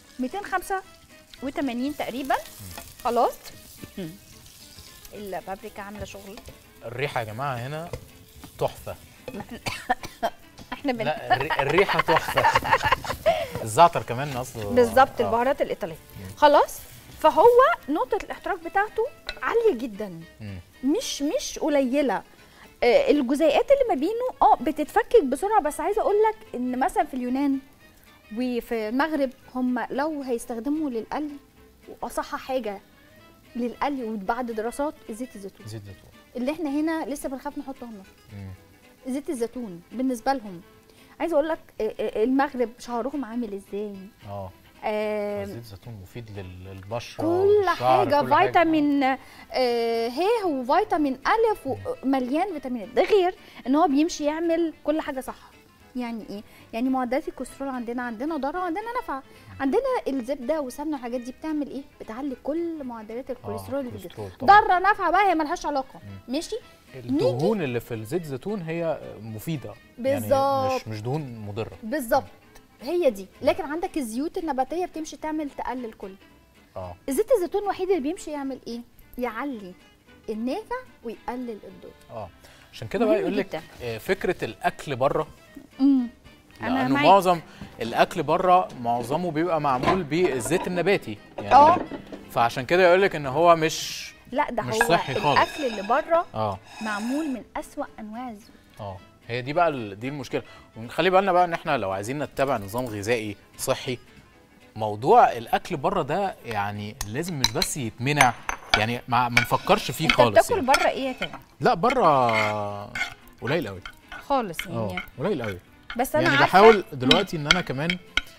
285 تقريبا خلاص البابريكا عاملة شغل الريحه يا جماعه هنا تحفه احنا بن... لا الري- الريحه تحفه الزعتر كمان اصله بالظبط آه. البهارات الايطاليه خلاص فهو نقطه الاحتراق بتاعته عاليه جدا مم. مش مش قليله آه، الجزيئات اللي ما بينه اه بتتفكك بسرعه بس عايزه اقول لك ان مثلا في اليونان وفي المغرب هم لو هيستخدموا للقلي واصح حاجه للقلي وبعد دراسات زيت الزيتون زيت زيتون اللي احنا هنا لسه بنخاف نحطه هنا مم. زيت الزيتون بالنسبه لهم عايزه اقول لك آه، آه، المغرب شعرهم عامل ازاي اه آه، زيت الزيتون مفيد لل- للبشره كل والشعر، حاجه كل فيتامين آه، ه وفيتامين الف ومليان فيتامينات ده غير ان هو بيمشي يعمل كل حاجه صح يعني ايه يعني معدلات الكوليسترول عندنا عندنا ضرر وعندنا نفع عندنا الزبده والسمنه والحاجات دي بتعمل ايه بتعلي كل معدلات الكوليسترول اللي في الجسم كوليسترول طبعاً. ضاره نافعه بقى هي ملهاش علاقه ماشي الدهون اللي في الزيت زيتون هي مفيده بالظبط. يعني مش مش دهون مضره بالظبط هي دي لكن عندك الزيوت النباتيه بتمشي تعمل تقلل كل اه زيت الزيتون الوحيد اللي بيمشي يعمل ايه يعلي النافع ويقلل الدهون اه عشان كده بقى مهم يقول لك جدا. آه، فكره الاكل بره امم أنا لانه معاك. معظم الاكل بره معظمه بيبقى معمول بالزيت النباتي يعني اه. فعشان كده يقول لك ان هو مش لا ده مش هو صحي خالص. الاكل اللي بره اه معمول من اسوأ انواع الزيوت اه هي دي بقى ال- دي المشكله ونخلي بالنا بقى ان احنا لو عايزين نتبع نظام غذائي صحي موضوع الاكل بره ده يعني لازم مش بس يتمنع يعني ما, ما نفكرش فيه انت خالص بتاكل يعني. بره ايه يا كده لا بره قليل قوي خالص اه يعني قليل قوي بس انا يعني عارفه بحاول دلوقتي ان انا كمان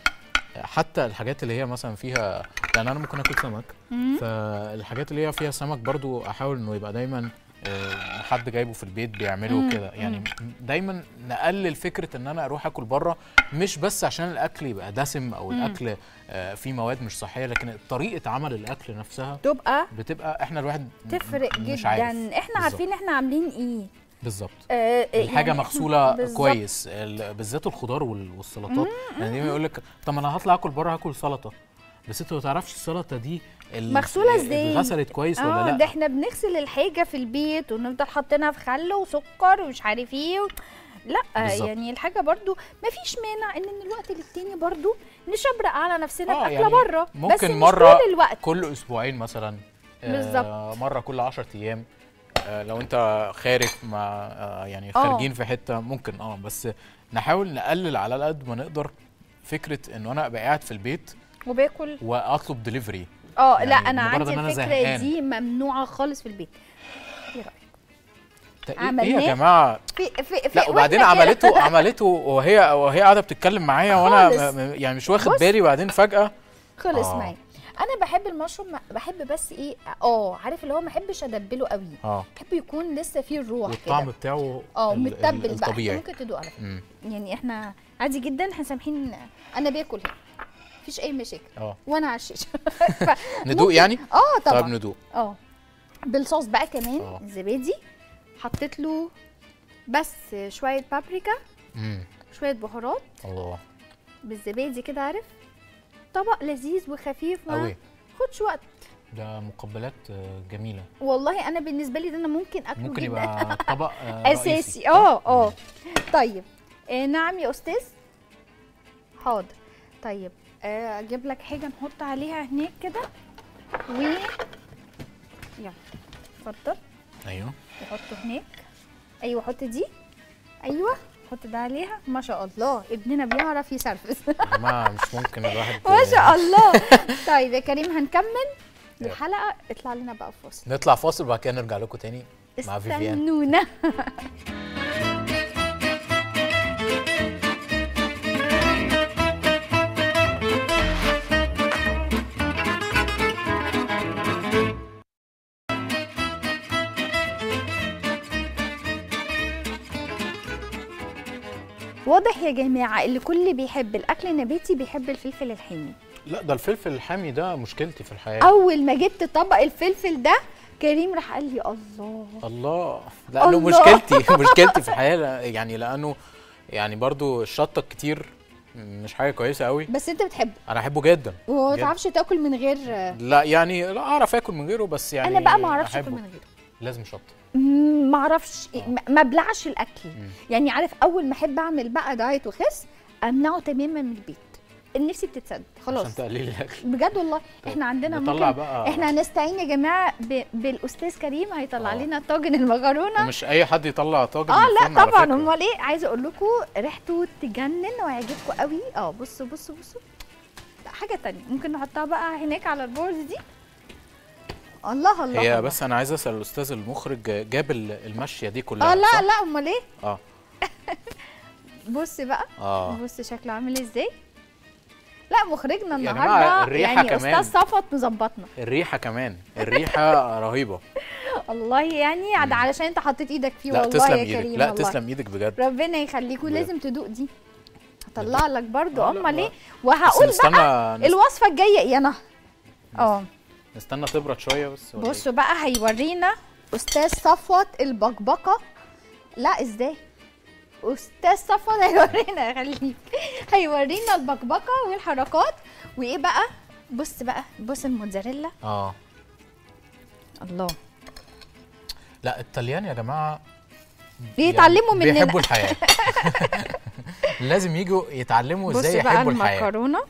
حتى الحاجات اللي هي مثلا فيها يعني انا ممكن اكل سمك مم. فالحاجات اللي هي فيها سمك برضو احاول انه يبقى دايما آه، حد جايبه في البيت بيعمله مم، كده يعني دايما نقلل فكره ان انا اروح اكل بره مش بس عشان الاكل يبقى دسم او مم. الاكل آه، فيه مواد مش صحيه لكن طريقه عمل الاكل نفسها تبقى بتبقى احنا الواحد م- تفرق مش جدا عارف. احنا بالظبط. عارفين احنا عاملين ايه بالظبط آه الحاجه يعني مغسوله بالظبط. كويس ال- بالذات الخضار وال- والسلطات يعني دايما يقول لك طب انا هطلع اكل بره هاكل سلطه بس انت ما تعرفش السلطه دي ال- مغسولة ازاي؟ اتغسلت كويس اه ولا ده لا احنا بنغسل الحاجه في البيت ونفضل حاطينها في خل وسكر ومش عارف ايه و... لا بالظبط. يعني الحاجه برضو ما فيش مانع ان من الوقت للتاني برضو نشبرق على نفسنا آه، باكله يعني بره بس ممكن مش مرة طول الوقت كل اسبوعين مثلا آه، بالظبط. مره كل 10 ايام آه، لو انت خارج مع آه، يعني خارجين في حته ممكن اه بس نحاول نقلل على قد ما نقدر فكره انه انا ابقى قاعد في البيت وباكل واطلب دليفري اه يعني لا انا مجرد عندي إن أنا الفكره زهقان. دي ممنوعه خالص في البيت ايه رايك ايه عملناه؟ يا جماعه في في في لا وبعدين وإحنا كده- عملته عملته وهي وهي قاعده بتتكلم معايا وانا خالص. م- م- يعني مش واخد بص. بالي وبعدين فجاه خلص آه. معايا انا بحب المشروم بحب بس ايه اه عارف اللي هو ما بحبش ادبله قوي اه بحب يكون لسه فيه الروح والطعم كده بتاعه اه ال- ال- متبل بقى إحنا الطبيعي ممكن تدوق على فكره مم. يعني احنا عادي جدا احنا سامحين انا باكل هنا مفيش اي مشاكل اه وانا على الشاشه ندوق يعني اه طيب طبعا ندوق اه بالصوص بقى كمان آه. الزبادي حطيت له بس شويه بابريكا مم. شويه بهارات الله بالزبادي كده عارف طبق لذيذ وخفيف ما قوي خدش وقت ده مقبلات آه، جميله والله انا بالنسبه لي ده انا ممكن اكله ممكن جدا يبقى طبق آه، رئيسي. اساسي اه اه طيب آه نعم يا استاذ حاضر طيب آه، اجيب لك حاجه نحط عليها هناك كده و يلا اتفضل ايوه نحطه هناك ايوه حط دي ايوه حط ده عليها ما شاء الله ابننا بيعرف يسرفس يا جماعه مش ممكن الواحد ما شاء الله طيب يا كريم هنكمل الحلقه اطلع لنا بقى فاصل نطلع فاصل وبعد كده نرجع لكم تاني مع فيفيان استنونا واضح يا جماعة اللي كل بيحب الأكل النباتي بيحب الفلفل الحامي لا ده الفلفل الحامي ده مشكلتي في الحياه أول ما جبت طبق الفلفل ده كريم راح قال لي الله الله لانه الله. مشكلتي مشكلتي في الحياه لا- يعني لانه يعني برضو الشطه الكتير مش حاجه كويسه قوي بس أنت بتحبه انا احبه جدا وما جدا. تعرفش تاكل من غير لا يعني لا اعرف اكل من غيره بس يعني أنا بقى ما أعرفش آكل أحبه. من غيره لازم شطه مم، ما اعرفش آه. ما- ما ابلعش الاكل مم. يعني عارف اول ما احب اعمل بقى دايت وخس امنعه تماما من البيت نفسي بتتسد عشان خلاص تقليل الاكل بجد والله احنا عندنا نطلع ممكن بقى احنا هنستعين يا جماعه ب... بالاستاذ كريم هيطلع آه. لنا طاجن المكرونه ومش اي حد يطلع طاجن اه من لا الفرن على طبعا فكرة. امال ايه عايزه اقول لكم ريحته تجنن وهيعجبكم قوي اه بصوا بصوا بصوا لا حاجه تانية ممكن نحطها بقى هناك على البورد دي الله الله هي الله. بس انا عايز اسال الاستاذ المخرج جاب ال- المشيه دي كلها اه لا صح؟ لا امال ايه اه بص بقى اه بص شكله عامل ازاي لا مخرجنا يا جماعة النهارده الريحة يعني كمان. استاذ صفت مظبطنا الريحه كمان الريحه رهيبه والله يعني عاد علشان انت حطيت ايدك فيه لا والله تسلم يا ايدك كريم لا والله. تسلم ايدك بجد ربنا يخليكوا بجد. لازم تدوق دي هطلع لك برضو آه، لا، امال لا. ايه بس وهقول نستنى بقى نست- الوصفه الجايه ايه انا اه نستنى تبرد شويه بس ولا إيه؟ بصوا بقى هيورينا استاذ صفوت البقبقه لا ازاي استاذ صفوت هيورينا خليك هيورينا البقبقه والحركات وايه بقى بص بقى بص الموتزاريلا اه الله لا الطليان يا جماعه يتعلموا مننا بيحبوا الحياه لازم يجوا يتعلموا بص ازاي بقى يحبوا الحياه المكرونه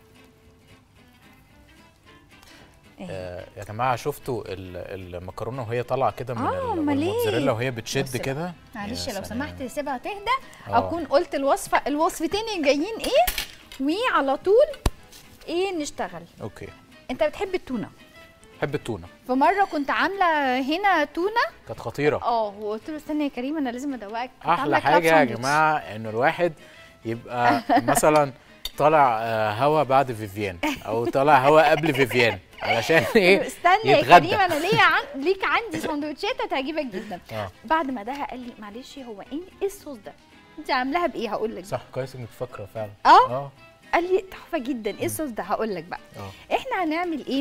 آه يا جماعه شفتوا ال- المكرونه وهي طالعه كده من آه، ال- أمال إيه؟ والموتزاريلا وهي بص بتشد بقى. كده معلش يا لو سلام. سمحت سيبها تهدى آه. اكون قلت الوصفه الوصفتين الجايين ايه وعلى طول ايه نشتغل اوكي انت بتحب التونه بحب التونه فمره كنت عامله هنا تونه كانت خطيره اه وقلت له استنى يا كريم انا لازم ادوقك كنت عاملة احلى كلاب حاجه يا ساندوتش. جماعه انه الواحد يبقى مثلا طالع آه، هوا بعد فيفيان او طالع هوا قبل فيفيان علشان ايه استنى يا يتغدى. كريم انا ليا عن... ليك عندي سندوتشات هتعجبك جدا اه بعد ما ده قال لي معلش هو ايه ايه الصوص ده انت عاملاها بايه هقول لك صح كويس انك فاكره فعلا اه اه قال لي تحفه جدا ايه الصوص ده هقول لك بقى اه احنا هنعمل ايه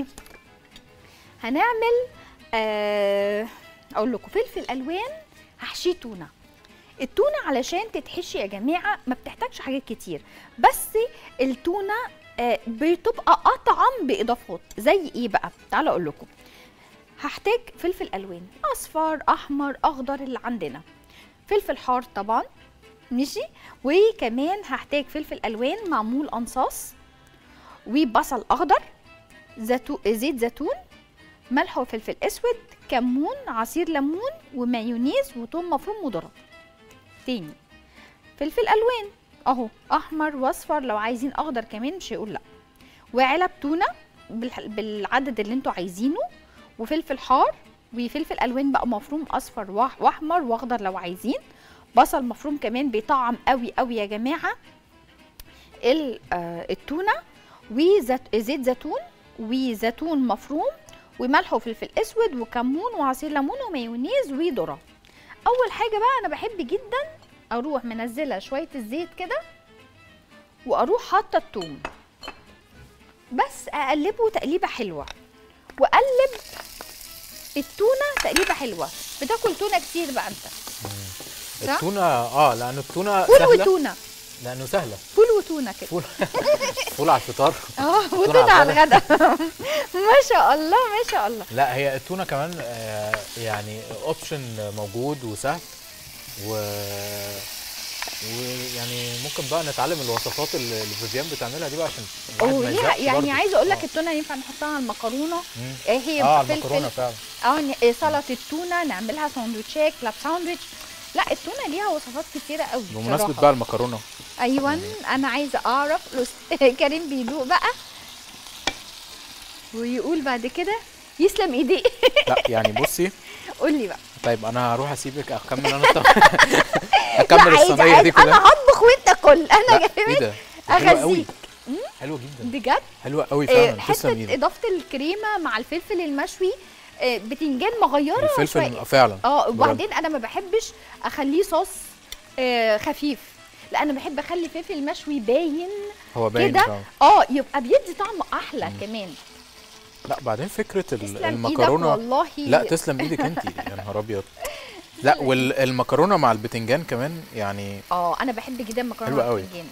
هنعمل آه اقول لكم فلفل الوان هحشيه تونه التونه علشان تتحشي يا جماعه ما بتحتاجش حاجات كتير بس التونه آه بتبقى اطعم باضافات زي ايه بقى تعالوا اقول لكم هحتاج فلفل الوان اصفر احمر اخضر اللي عندنا فلفل حار طبعا ماشي وكمان هحتاج فلفل الوان معمول انصاص وبصل اخضر زيتو... زيت زيتون ملح وفلفل اسود كمون عصير ليمون ومايونيز وثوم مفروم وذره تاني فلفل الوان اهو احمر واصفر لو عايزين اخضر كمان مش هيقول لا وعلب تونه بالح- بالعدد اللي انتوا عايزينه وفلفل حار وفلفل الوان بقى مفروم اصفر وأح- واحمر واخضر لو عايزين بصل مفروم كمان بيطعم قوي قوي يا جماعه ال- آه، التونه وزيت زيت زيتون وزيتون مفروم وملح وفلفل اسود وكمون وعصير ليمون ومايونيز وذره اول حاجه بقى انا بحب جدا اروح منزله شويه الزيت كده واروح حاطه الثوم بس اقلبه تقليبه حلوه واقلب التونه تقليبه حلوه بتاكل تونه كتير بقى انت صح؟ التونه اه لان التونه فول سهله وتونه لانه سهله فول وتونه كده فول فول على الفطار اه تونة وتونه على على الغدا ما شاء الله ما شاء الله لا هي التونه كمان آه يعني اوبشن موجود وسهل و ويعني ممكن بقى نتعلم الوصفات اللي اللي فيفيان بتعملها دي بقى عشان الواحد ما وليها يزهقش يعني برضه. عايزه اقول لك آه. التونه ينفع نحطها على المكرونه مم. آه، هي اه فلفل- المكرونه فعلا اه ن- آه، سلطه التونه نعملها ساندوتشات كلاب ساندوتش لا التونه ليها وصفات كتيره قوي بمناسبه بصراحة. بقى المكرونه ايوه انا عايزه اعرف الأست- كريم بيدوق بقى ويقول بعد كده يسلم ايديه لا يعني بصي قول لي بقى طيب انا هروح اسيبك اكمل انا الطبخ اكمل لا، عادي، الصينيه عادي. دي انا كلها هطبخ وانت كل انا لا ايه جايبك ده حلوه قوي اغذيك حلوه جدا بجد حلوه قوي آه، فعلا تسلم حته ايدك اضافه الكريمه مع الفلفل المشوي آه، بتنجان مغيره شوية. الفلفل فعلا اه بجد. وبعدين انا ما بحبش اخليه صوص آه، خفيف لا انا بحب اخلي فلفل مشوي باين هو باين كده فعلا. اه يبقى بيدي طعم احلى كمان لا بعدين فكره ال- تسلم ايدك المكرونه والله لا تسلم ايدك انت يا نهار ابيض لا والمكرونه مع البتنجان كمان يعني اه انا بحب جدا مكرونه حلوة قوي. بالبتنجان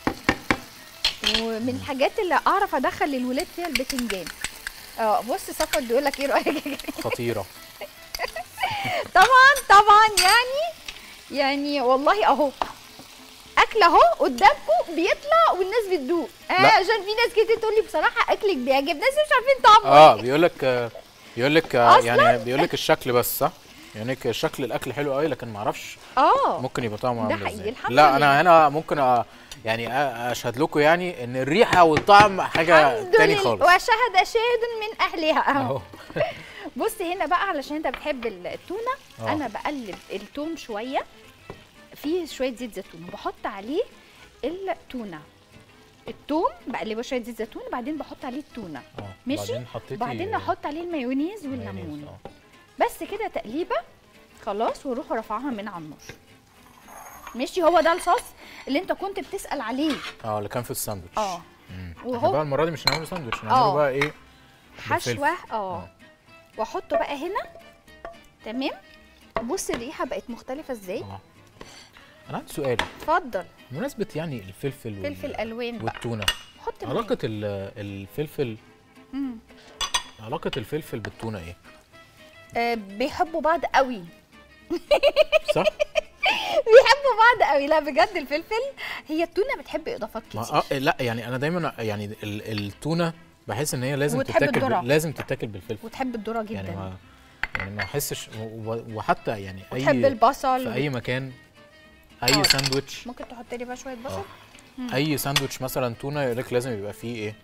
ومن الحاجات اللي اعرف ادخل الولاد فيها البتنجان اه بص صفوت بيقول لك ايه رايك يا كريم؟ خطيره طبعا طبعا يعني يعني والله اهو اكل اهو قدامكم بيطلع والناس بتدوق آه لا. عشان في ناس كتير تقول لي بصراحه اكلك بيعجب ناس مش عارفين طعمه اه بيقول لك بيقول لك أصلاً؟ يعني بيقول لك الشكل بس صح يعني ك- شكل الاكل حلو قوي لكن ما اعرفش اه ممكن يبقى طعمه ده عامل حقيقي، ازاي الحمد لا لله. انا هنا ممكن أ... يعني أ- اشهد لكم يعني ان الريحه والطعم حاجه الحمد تاني لله. خالص وشهد شاهد من اهلها اهو اهو بص هنا بقى علشان انت بتحب التونه آه. انا بقلب التوم شويه فيه شويه زيت زيتون وبحط عليه التونه التوم بقلبه شويه زيت زيتون وبعدين بحط عليه التونه اه ماشي. بعدين حطيتي وبعدين احط عليه المايونيز مايونيز، والليمون آه. بس كده تقليبه خلاص واروح رافعاها من على النار ماشي هو ده الصوص اللي انت كنت بتسال عليه اه اللي كان في الساندوتش اه مم. وهو- احنا بقى المره دي مش هنعمله ساندوتش آه. هنعمله بقى ايه بالفلفل. حشوه اه واحطه بقى هنا تمام بص الريحه بقت مختلفه ازاي اه انا عندي سؤال اتفضل بمناسبه يعني الفلفل وال- فلفل الوان بقى والتونه حط معاه. علاقه ال- الفلفل مم. علاقه الفلفل بالتونه ايه آه بيحبوا بعض قوي صح بيحبوا بعض قوي لا بجد الفلفل هي التونه بتحب اضافات ما كتير آه لا يعني انا دايما يعني ال- التونه بحس ان هي لازم وتحب تتاكل الذرة. بال- لازم تتاكل بالفلفل وتحب الذره جدا يعني ما يعني ما احسش و- و- وحتى يعني وتحب اي البصل في اي مكان آه. اي ساندوتش ممكن تحط لي بقى شويه بصل آه. اي ساندوتش مثلا تونه يقول لك لازم يبقى فيه ايه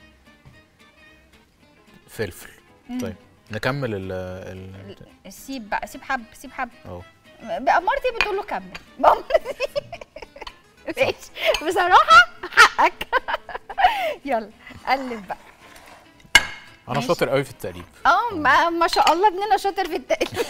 فلفل مم. طيب نكمل ال ال سيب بقى سيب حب سيب حب اهو بقى مرتي بتقول له كمل بقى مرتي ماشي بصراحه حقك يلا قلب بقى انا ماشي. شاطر قوي في التقليب اه ما, ما شاء الله ابننا شاطر في التقليد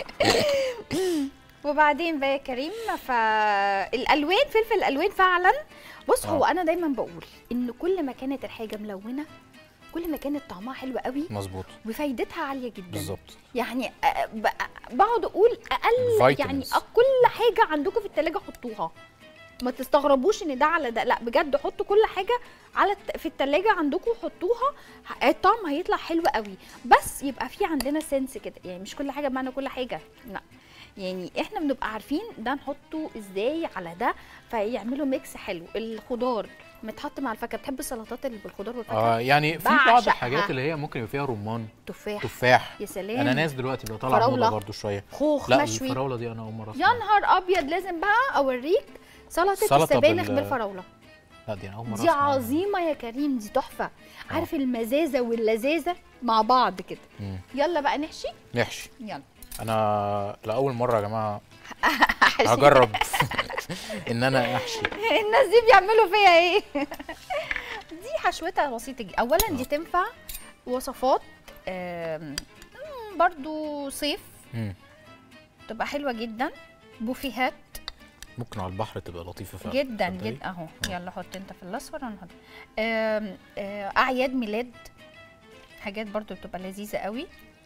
وبعدين بقى يا كريم فالالوان فلفل الالوان فعلا بص هو آه. انا دايما بقول ان كل ما كانت الحاجه ملونه كل ما كانت طعمها حلو قوي مظبوط وفايدتها عاليه جدا بالظبط يعني آه، ب- بقعد اقول اقل يعني Vitamins. أ- كل حاجه عندكم في التلاجة حطوها ما تستغربوش ان ده على ده لا بجد حطوا كل حاجه على الت- في التلاجة عندكم حطوها ه- الطعم هيطلع حلو قوي بس يبقى في عندنا سنس كده يعني مش كل حاجه بمعنى كل حاجه لا يعني احنا بنبقى عارفين ده نحطه ازاي على ده فيعملوا ميكس حلو الخضار متحط مع الفاكهه بتحب السلطات اللي بالخضار والفاكهه اه يعني في بعض بعشقها. الحاجات اللي هي ممكن يبقى فيها رمان تفاح تفاح يا سلام اناناس دلوقتي بقى طالع فراولة. موضه برضو شويه خوخ لا مشوي الفراوله دي انا اول مره يا اسمعها. نهار ابيض لازم بقى اوريك سلطه سلطة السبانخ بال- بالفراوله لا دي انا اول مره دي أسمعها. عظيمه يا كريم دي تحفه عارف المزازه واللذاذه مع بعض كده مم. يلا بقى نحشي نحشي يلا انا لاول مره يا جماعه هجرب ان انا احشي الناس دي بيعملوا فيا ايه دي حشوتها بسيطه جدا اولا دي تنفع وصفات آم، مم، برضو صيف مم. تبقى حلوه جدا بوفيهات ممكن على البحر تبقى لطيفه فعلا جدا تصدقي؟ جدا اهو يلا حط انت في الاصفر انا هحط آم، آه، اعياد ميلاد حاجات برضو بتبقى لذيذه قوي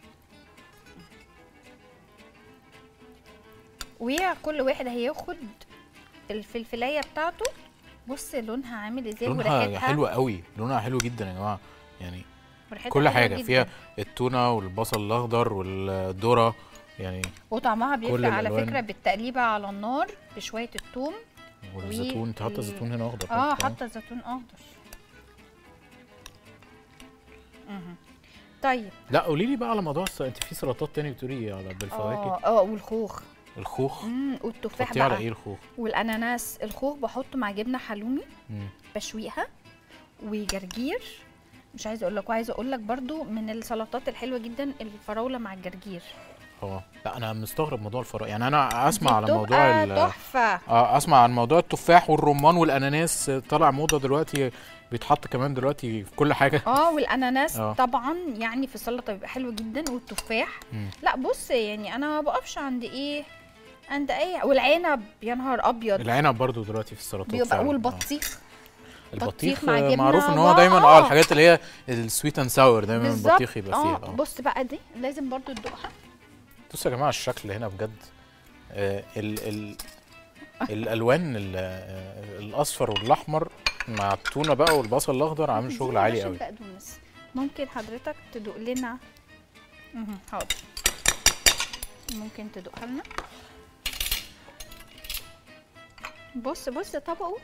وكل واحد هياخد الفلفلايه بتاعته بص لونها عامل ازاي لونها وريحتها حلوه قوي لونها حلو جدا يا جماعه يعني وريحتها كل حلوة حاجه جداً. فيها التونه والبصل الاخضر والذره يعني وطعمها بيفرق على الألوان. فكره بالتقليبه على النار بشويه الثوم والزيتون انت حاطه ال- الزيتون هنا اخضر اه برضه، حاطه زيتون اخضر مهم. طيب لا قولي لي بقى على موضوع الس- انت في سلطات تاني بتقولي على بالفواكه اه اه والخوخ الخوخ امم والتفاح حطيه على بقى ايه الخوخ والاناناس الخوخ بحطه مع جبنه حلومي مم. بشويها وجرجير مش عايزه اقول لك وعايزه اقول لك برضو من السلطات الحلوه جدا الفراوله مع الجرجير اه لا انا مستغرب موضوع الفراوله يعني انا اسمع دي على موضوع بتبقى ال- تحفه اه اسمع عن موضوع التفاح والرمان والاناناس طالع موضه دلوقتي بيتحط كمان دلوقتي في كل حاجه اه والاناناس آه. طبعا يعني في السلطه بيبقى حلو جدا والتفاح مم. لا بص يعني انا ما بقفش عند ايه عند اي والعنب يا نهار ابيض العنب برضو دلوقتي في السلطات بيبقى فعلاً. والبطيخ آه. البطيخ مع آه، جبنة معروف ان هو واو. دايما اه الحاجات اللي هي السويت اند ساور دايما بالظبط البطيخ يبقى فيها اه اه بص بقى دي لازم برضو تدوقها بصوا يا جماعه الشكل هنا بجد آه ال ال الالوان ال- آه، الاصفر والاحمر مع التونه بقى والبصل الاخضر عامل دي شغل عالي رشة قوي بقدونس ممكن حضرتك تدوق لنا مهم، حاضر ممكن تدوقها لنا بص بص طبقه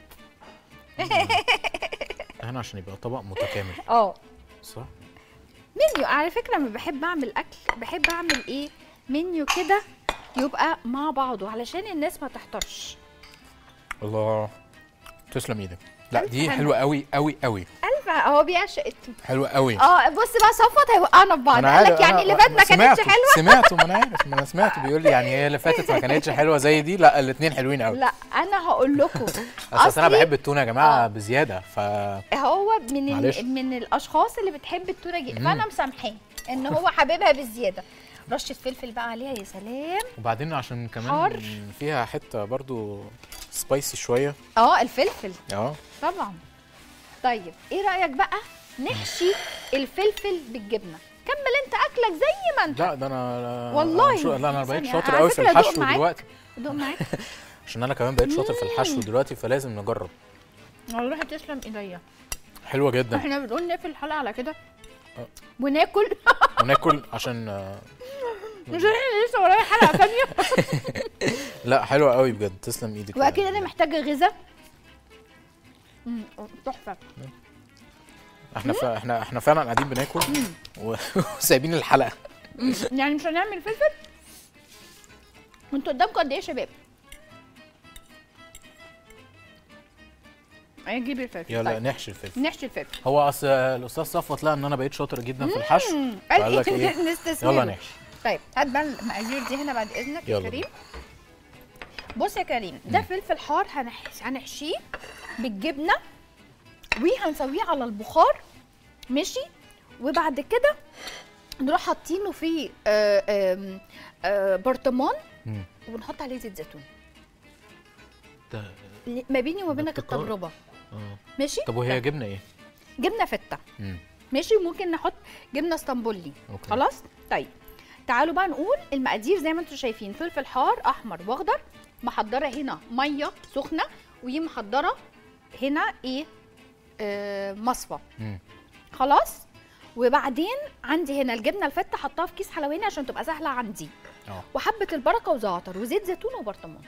هنا عشان يبقى طبق متكامل اه صح منيو على فكره لما بحب اعمل اكل بحب اعمل ايه منيو كده يبقى مع بعضه علشان الناس ما تحتارش الله تسلم ايدك لا ألف دي هنا. حلوه قوي قوي قوي الف هو بيعشق التوت حلوه قوي اه بص بقى صفت هيوقعنا في بعض أنا قال عارف- لك يعني أنا- اللي فات ما كانتش سمعته- حلوه سمعته ما انا عارف ما انا سمعته بيقول لي يعني هي اللي فاتت ما كانتش حلوه زي دي لا الاثنين حلوين قوي لا انا هقول لكم اصل انا أصلي- بحب التونه يا جماعه آه. بزياده ف هو من معلش. ال... من الاشخاص اللي بتحب التونه جدا مم. فانا مسامحاه ان هو حبيبها بالزياده رشه فلفل بقى عليها يا سلام وبعدين عشان كمان حار. فيها حته برضو سبايسي شويه اه الفلفل اه طبعا طيب ايه رايك بقى نحشي الفلفل بالجبنه كمل انت اكلك زي ما انت لا ده انا والله. أنا شو... لا انا بقيت ثانية. شاطر على قوي في فكرة أدوق الحشو معاك. دلوقتي دوق معاك عشان انا كمان بقيت شاطر في الحشو دلوقتي فلازم نجرب والله تسلم ايديا حلوه جدا احنا بنقول نقفل الحلقه على كده أه. وناكل وناكل عشان آه، مش احنا لسه ورايا حلقه ثانيه لا حلوه قوي بجد تسلم ايدك يا واكيد انا محتاجه غذاء مم، تحفه احنا ف... احنا احنا فعلا قاعدين بناكل و- وسايبين الحلقه مم، يعني مش هنعمل فلفل انتوا قدامكم قد ايه يا شباب؟ اجيب الفلفل يلا طيب. نحشي الفلفل نحشي الفلفل هو اصل الاستاذ صفوت لقى ان انا بقيت شاطر جدا في الحشو مم، فقال لك ايه نستثمره يلا نحشي طيب هات بقى المقادير دي هنا بعد اذنك يا يلا. كريم بص يا كريم ده فلفل حار هنحش هنحشيه بالجبنه وهنسويه على البخار ماشي وبعد كده نروح حاطينه في آه، آم، آه، برطمان مم. ونحط عليه زيت زيتون ده ما بيني وما بينك ابتكار. التجربه اه ماشي طب وهي جبنه ايه؟ جبنه فته مم. ماشي ممكن نحط جبنه اسطنبولي اوكي خلاص طيب تعالوا بقى نقول المقادير زي ما انتم شايفين فلفل حار احمر واخضر محضره هنا ميه سخنه وهي محضره هنا ايه آه مصفى مم. خلاص وبعدين عندي هنا الجبنه الفته حطها في كيس حلواني عشان تبقى سهله عندي اه وحبه البركه وزعتر وزيت زيتون وبرطمان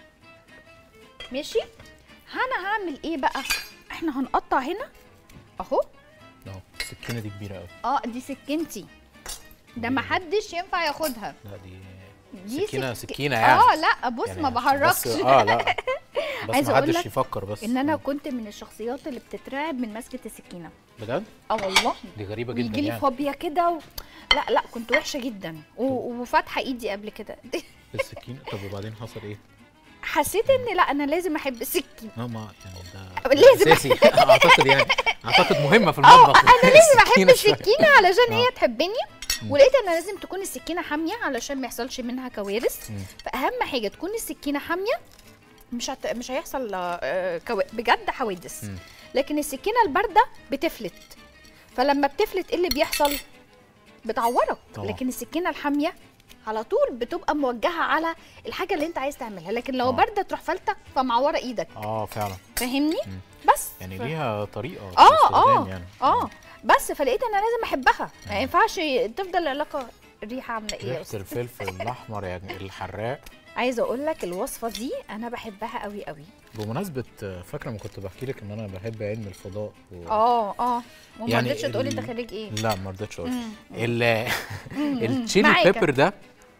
ماشي انا هعمل ايه بقى احنا هنقطع هنا اهو اه السكينه دي كبيره قوي اه دي سكينتي ده محدش ينفع ياخدها لا دي دي سكينه سك- سكينه يعني اه لا بص يعني ما عشان بهرجش بس اه لا بس عايزة ما أقول حدش لك يفكر بس ان انا كنت من الشخصيات اللي بتترعب من مسكه السكينه بجد اه والله دي غريبه جدا بيجي لي يعني فوبيا كده و... لا لا كنت وحشه جدا و... وفاتحه ايدي قبل كده السكينه طب وبعدين حصل ايه؟ حسيت ان لا انا لازم احب السكين اه ما يعني ده لازم اساسي اعتقد يعني اعتقد مهمه في المطبخ انا لازم احب السكينة شوية. السكينه علشان هي آه. تحبني مم. ولقيت ان لازم تكون السكينه حاميه علشان ما يحصلش منها كوارث مم. فاهم حاجه تكون السكينه حاميه مش هت... مش هيحصل آه، كوا... بجد حوادث مم. لكن السكينه البارده بتفلت فلما بتفلت ايه اللي بيحصل بتعورك طبعا. لكن السكينه الحاميه على طول بتبقى موجهه على الحاجه اللي انت عايز تعملها لكن لو آه. بارده تروح فلته فمعوره ايدك اه فعلا فاهمني مم. بس يعني ف- ليها طريقه في اه الاستخدام اه يعني اه بس فلقيت انا لازم احبها ما مم. ينفعش تفضل العلاقه الريحه عامله ايه يا ريحه أستاذ؟ الفلفل الاحمر يعني الحراق عايزه اقول لك الوصفه دي انا بحبها قوي قوي بمناسبه آه، فاكره ما كنت بحكي لك ان انا بحب علم الفضاء و... اه اه وما يعني رضيتش تقولي ال- انت خريج ايه لا ما رضيتش اقول مم. ال- مم. التشيلي معاك. بيبر ده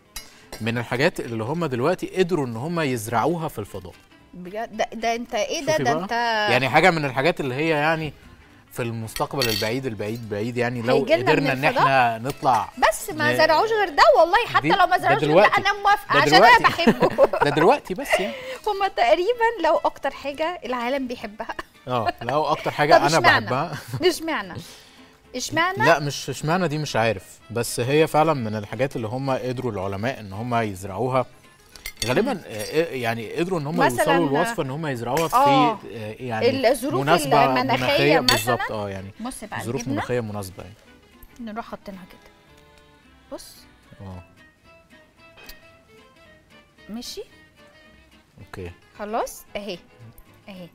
من الحاجات اللي هم دلوقتي قدروا ان هم يزرعوها في الفضاء بجد ده, ده انت ايه ده شوفي ده بقى. انت يعني حاجه من الحاجات اللي هي يعني في المستقبل البعيد البعيد بعيد يعني لو هيجيلنا من قدرنا ان الفضاء؟ احنا نطلع بس ما ن- زرعوش غير ده والله حتى دي- لو ما ده زرعوش غير ده دلوقتي. انا موافقه ده عشان انا دلوقتي. بحبه ده دلوقتي بس يعني هما تقريبا لو اكتر حاجه العالم بيحبها اه لو اكتر حاجه طب انا اشمعنى؟ بحبها اشمعنى اشمعنى لا مش اشمعنى دي مش عارف بس هي فعلا من الحاجات اللي هم قدروا العلماء ان هم يزرعوها غالبا آه، يعني قدروا ان هم مثلاً، يوصلوا الوصفه ان هم يزرعوها في آه، آه، يعني الظروف مناسبه المناخية مناخيه مثلاً. بالظبط اه يعني بص بقى ظروف الجبنه مناخيه مناسبه يعني نروح حاطينها كده بص اه ماشي اوكي خلاص اهي اهي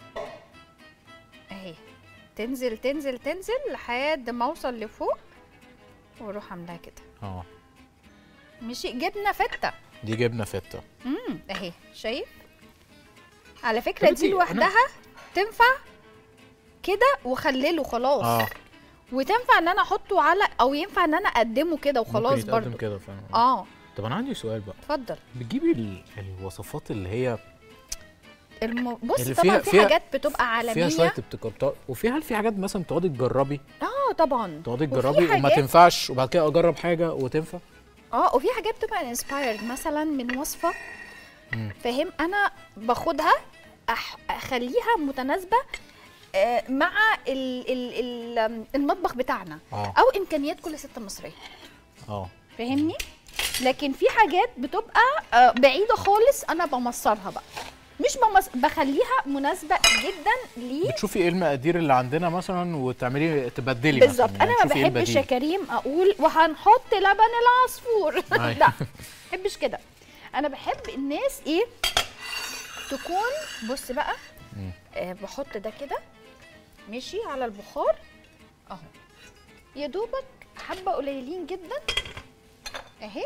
اهي تنزل تنزل تنزل لحد ما اوصل لفوق واروح عاملاها كده اه ماشي جبنه فته دي جبنه فته امم اهي شايف على فكره طب دي انتي- لوحدها تنفع كده وخلله خلاص اه وتنفع ان انا احطه على او ينفع ان انا اقدمه كده ممكن وخلاص يتقدم برضو كده فعلا اه طب انا عندي سؤال بقى اتفضل بتجيبي ال- الوصفات اللي هي الم... بص اللي طبعا فيها- في فيها- حاجات بتبقى عالميه فيها شويه ابتكارات وفيها هل في حاجات مثلا تقعدي تجربي اه طبعا تقعدي وفي تجربي وما حاجات- تنفعش وبعد كده اجرب حاجه وتنفع اه وفي حاجات بتبقى انسبايرد مثلا من وصفه مم. فاهم انا باخدها أح... اخليها متناسبه آه، مع ال... ال... ال... المطبخ بتاعنا اه او امكانيات كل ست مصريه اه فاهمني لكن في حاجات بتبقى آه، بعيده خالص انا بمصرها بقى مش بمس... بخليها مناسبه جدا ليه بتشوفي ايه المقادير اللي عندنا مثلا وتعملي تبدلي مثلاً، بالظبط يعني انا ما تشوفي إيه بحبش البديل. يا كريم اقول وهنحط لبن العصفور أيوة. لا ما بحبش كده انا بحب الناس ايه تكون بص بقى مم. آه بحط ده كده ماشي على البخار اهو يا دوبك حبه قليلين جدا اهي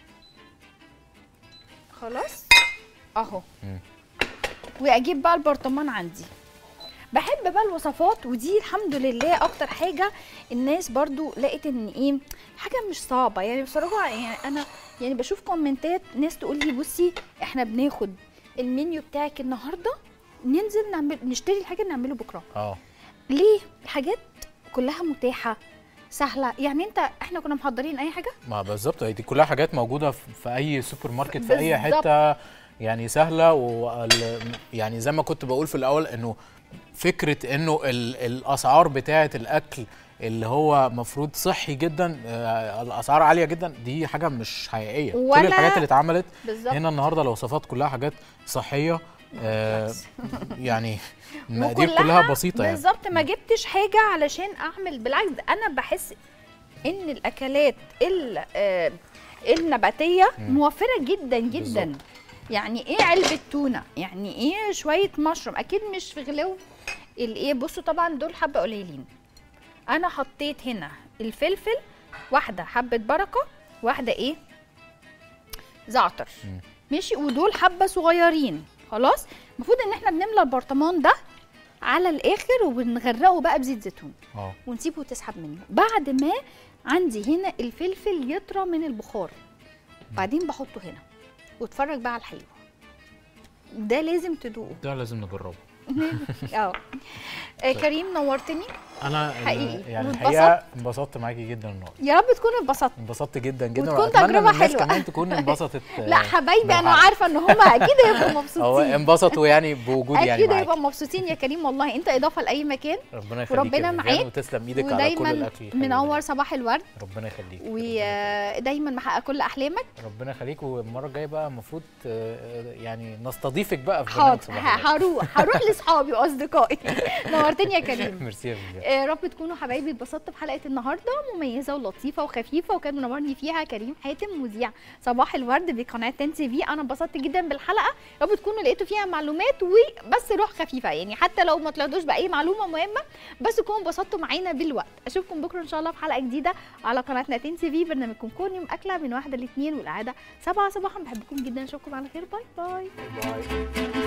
خلاص اهو مم. واجيب بقى البرطمان عندي بحب بقى الوصفات ودي الحمد لله اكتر حاجه الناس برضو لقيت ان ايه حاجه مش صعبه يعني بصراحه يعني انا يعني بشوف كومنتات ناس تقول لي بصي احنا بناخد المنيو بتاعك النهارده ننزل نعمل نشتري الحاجه نعمله بكره اه ليه حاجات كلها متاحه سهله يعني انت احنا كنا محضرين اي حاجه ما بالظبط هي دي كلها حاجات موجوده في في اي سوبر ماركت في اي بالظبط. حته يعني سهله و يعني زي ما كنت بقول في الاول انه فكره انه ال- الاسعار بتاعه الاكل اللي هو مفروض صحي جدا آه، الاسعار عاليه جدا دي حاجه مش حقيقيه كل ولا- الحاجات اللي اتعملت بالظبط هنا النهارده الوصفات كلها حاجات صحيه آه بالعكس. يعني المقادير وكلها كلها بسيطه يعني بالظبط ما جبتش حاجه علشان اعمل بالعكس انا بحس ان الاكلات ال- آه، النباتيه مم. موفره جدا جدا بالظبط. يعني ايه علبه تونه يعني ايه شويه مشروم اكيد مش في غلو الايه بصوا طبعا دول حبه قليلين انا حطيت هنا الفلفل واحده حبه بركه واحده ايه زعتر مم. ماشي ودول حبه صغيرين خلاص المفروض ان احنا بنملى البرطمان ده على الاخر وبنغرقه بقى بزيت زيتون اه ونسيبه تسحب منه بعد ما عندي هنا الفلفل يطرى من البخار بعدين بحطه هنا واتفرج بقى على الحلو ده لازم تدوقه ده لازم نجربه اه آه، كريم نورتني انا حقيقي. يعني واتبسطت؟ الحقيقه انبسطت معاكي جدا النهارده يا رب تكون اتبسطت انبسطت جدا جدا وتكون واتمنى ان تجربة الناس حلوة. كمان تكون انبسطت لا حبايبي انا بالحلقة. عارفه ان هم اكيد هيبقوا هو مبسوطين انبسطوا يعني بوجودي يعني اكيد معاكي هيبقوا مبسوطين يا كريم والله انت اضافه لاي مكان ربنا يخليك وربنا يا فيفيان، معاك. وتسلم ايدك على كل ودايما الاكل الحلو ده. منور صباح الورد ربنا يخليك ودايما محقق كل احلامك ربنا يخليك والمره الجايه بقى المفروض آه، يعني نستضيفك بقى في برنامج حاضر صباح الخير. ه- هروح هروح لاصحابي واصدقائي نورتني يا كريم ميرسي يا فيفيان آه، رب تكونوا حبايبي اتبسطتوا بحلقه النهارده مميزه ولطيفه وخفيفه وكان منورني فيها كريم حاتم مذيع صباح الورد بقناه تن تي في انا انبسطت جدا بالحلقه رب تكونوا لقيتوا فيها معلومات وبس روح خفيفه يعني حتى لو ما طلعتوش باي معلومه مهمه بس تكونوا انبسطتوا معانا بالوقت اشوفكم بكره ان شاء الله في حلقه جديده على قناتنا تن تي في برنامجكم كل يوم اكله من واحده لاثنين والقعده سبعة صباحا بحبكم جدا اشوفكم على خير باي باي باي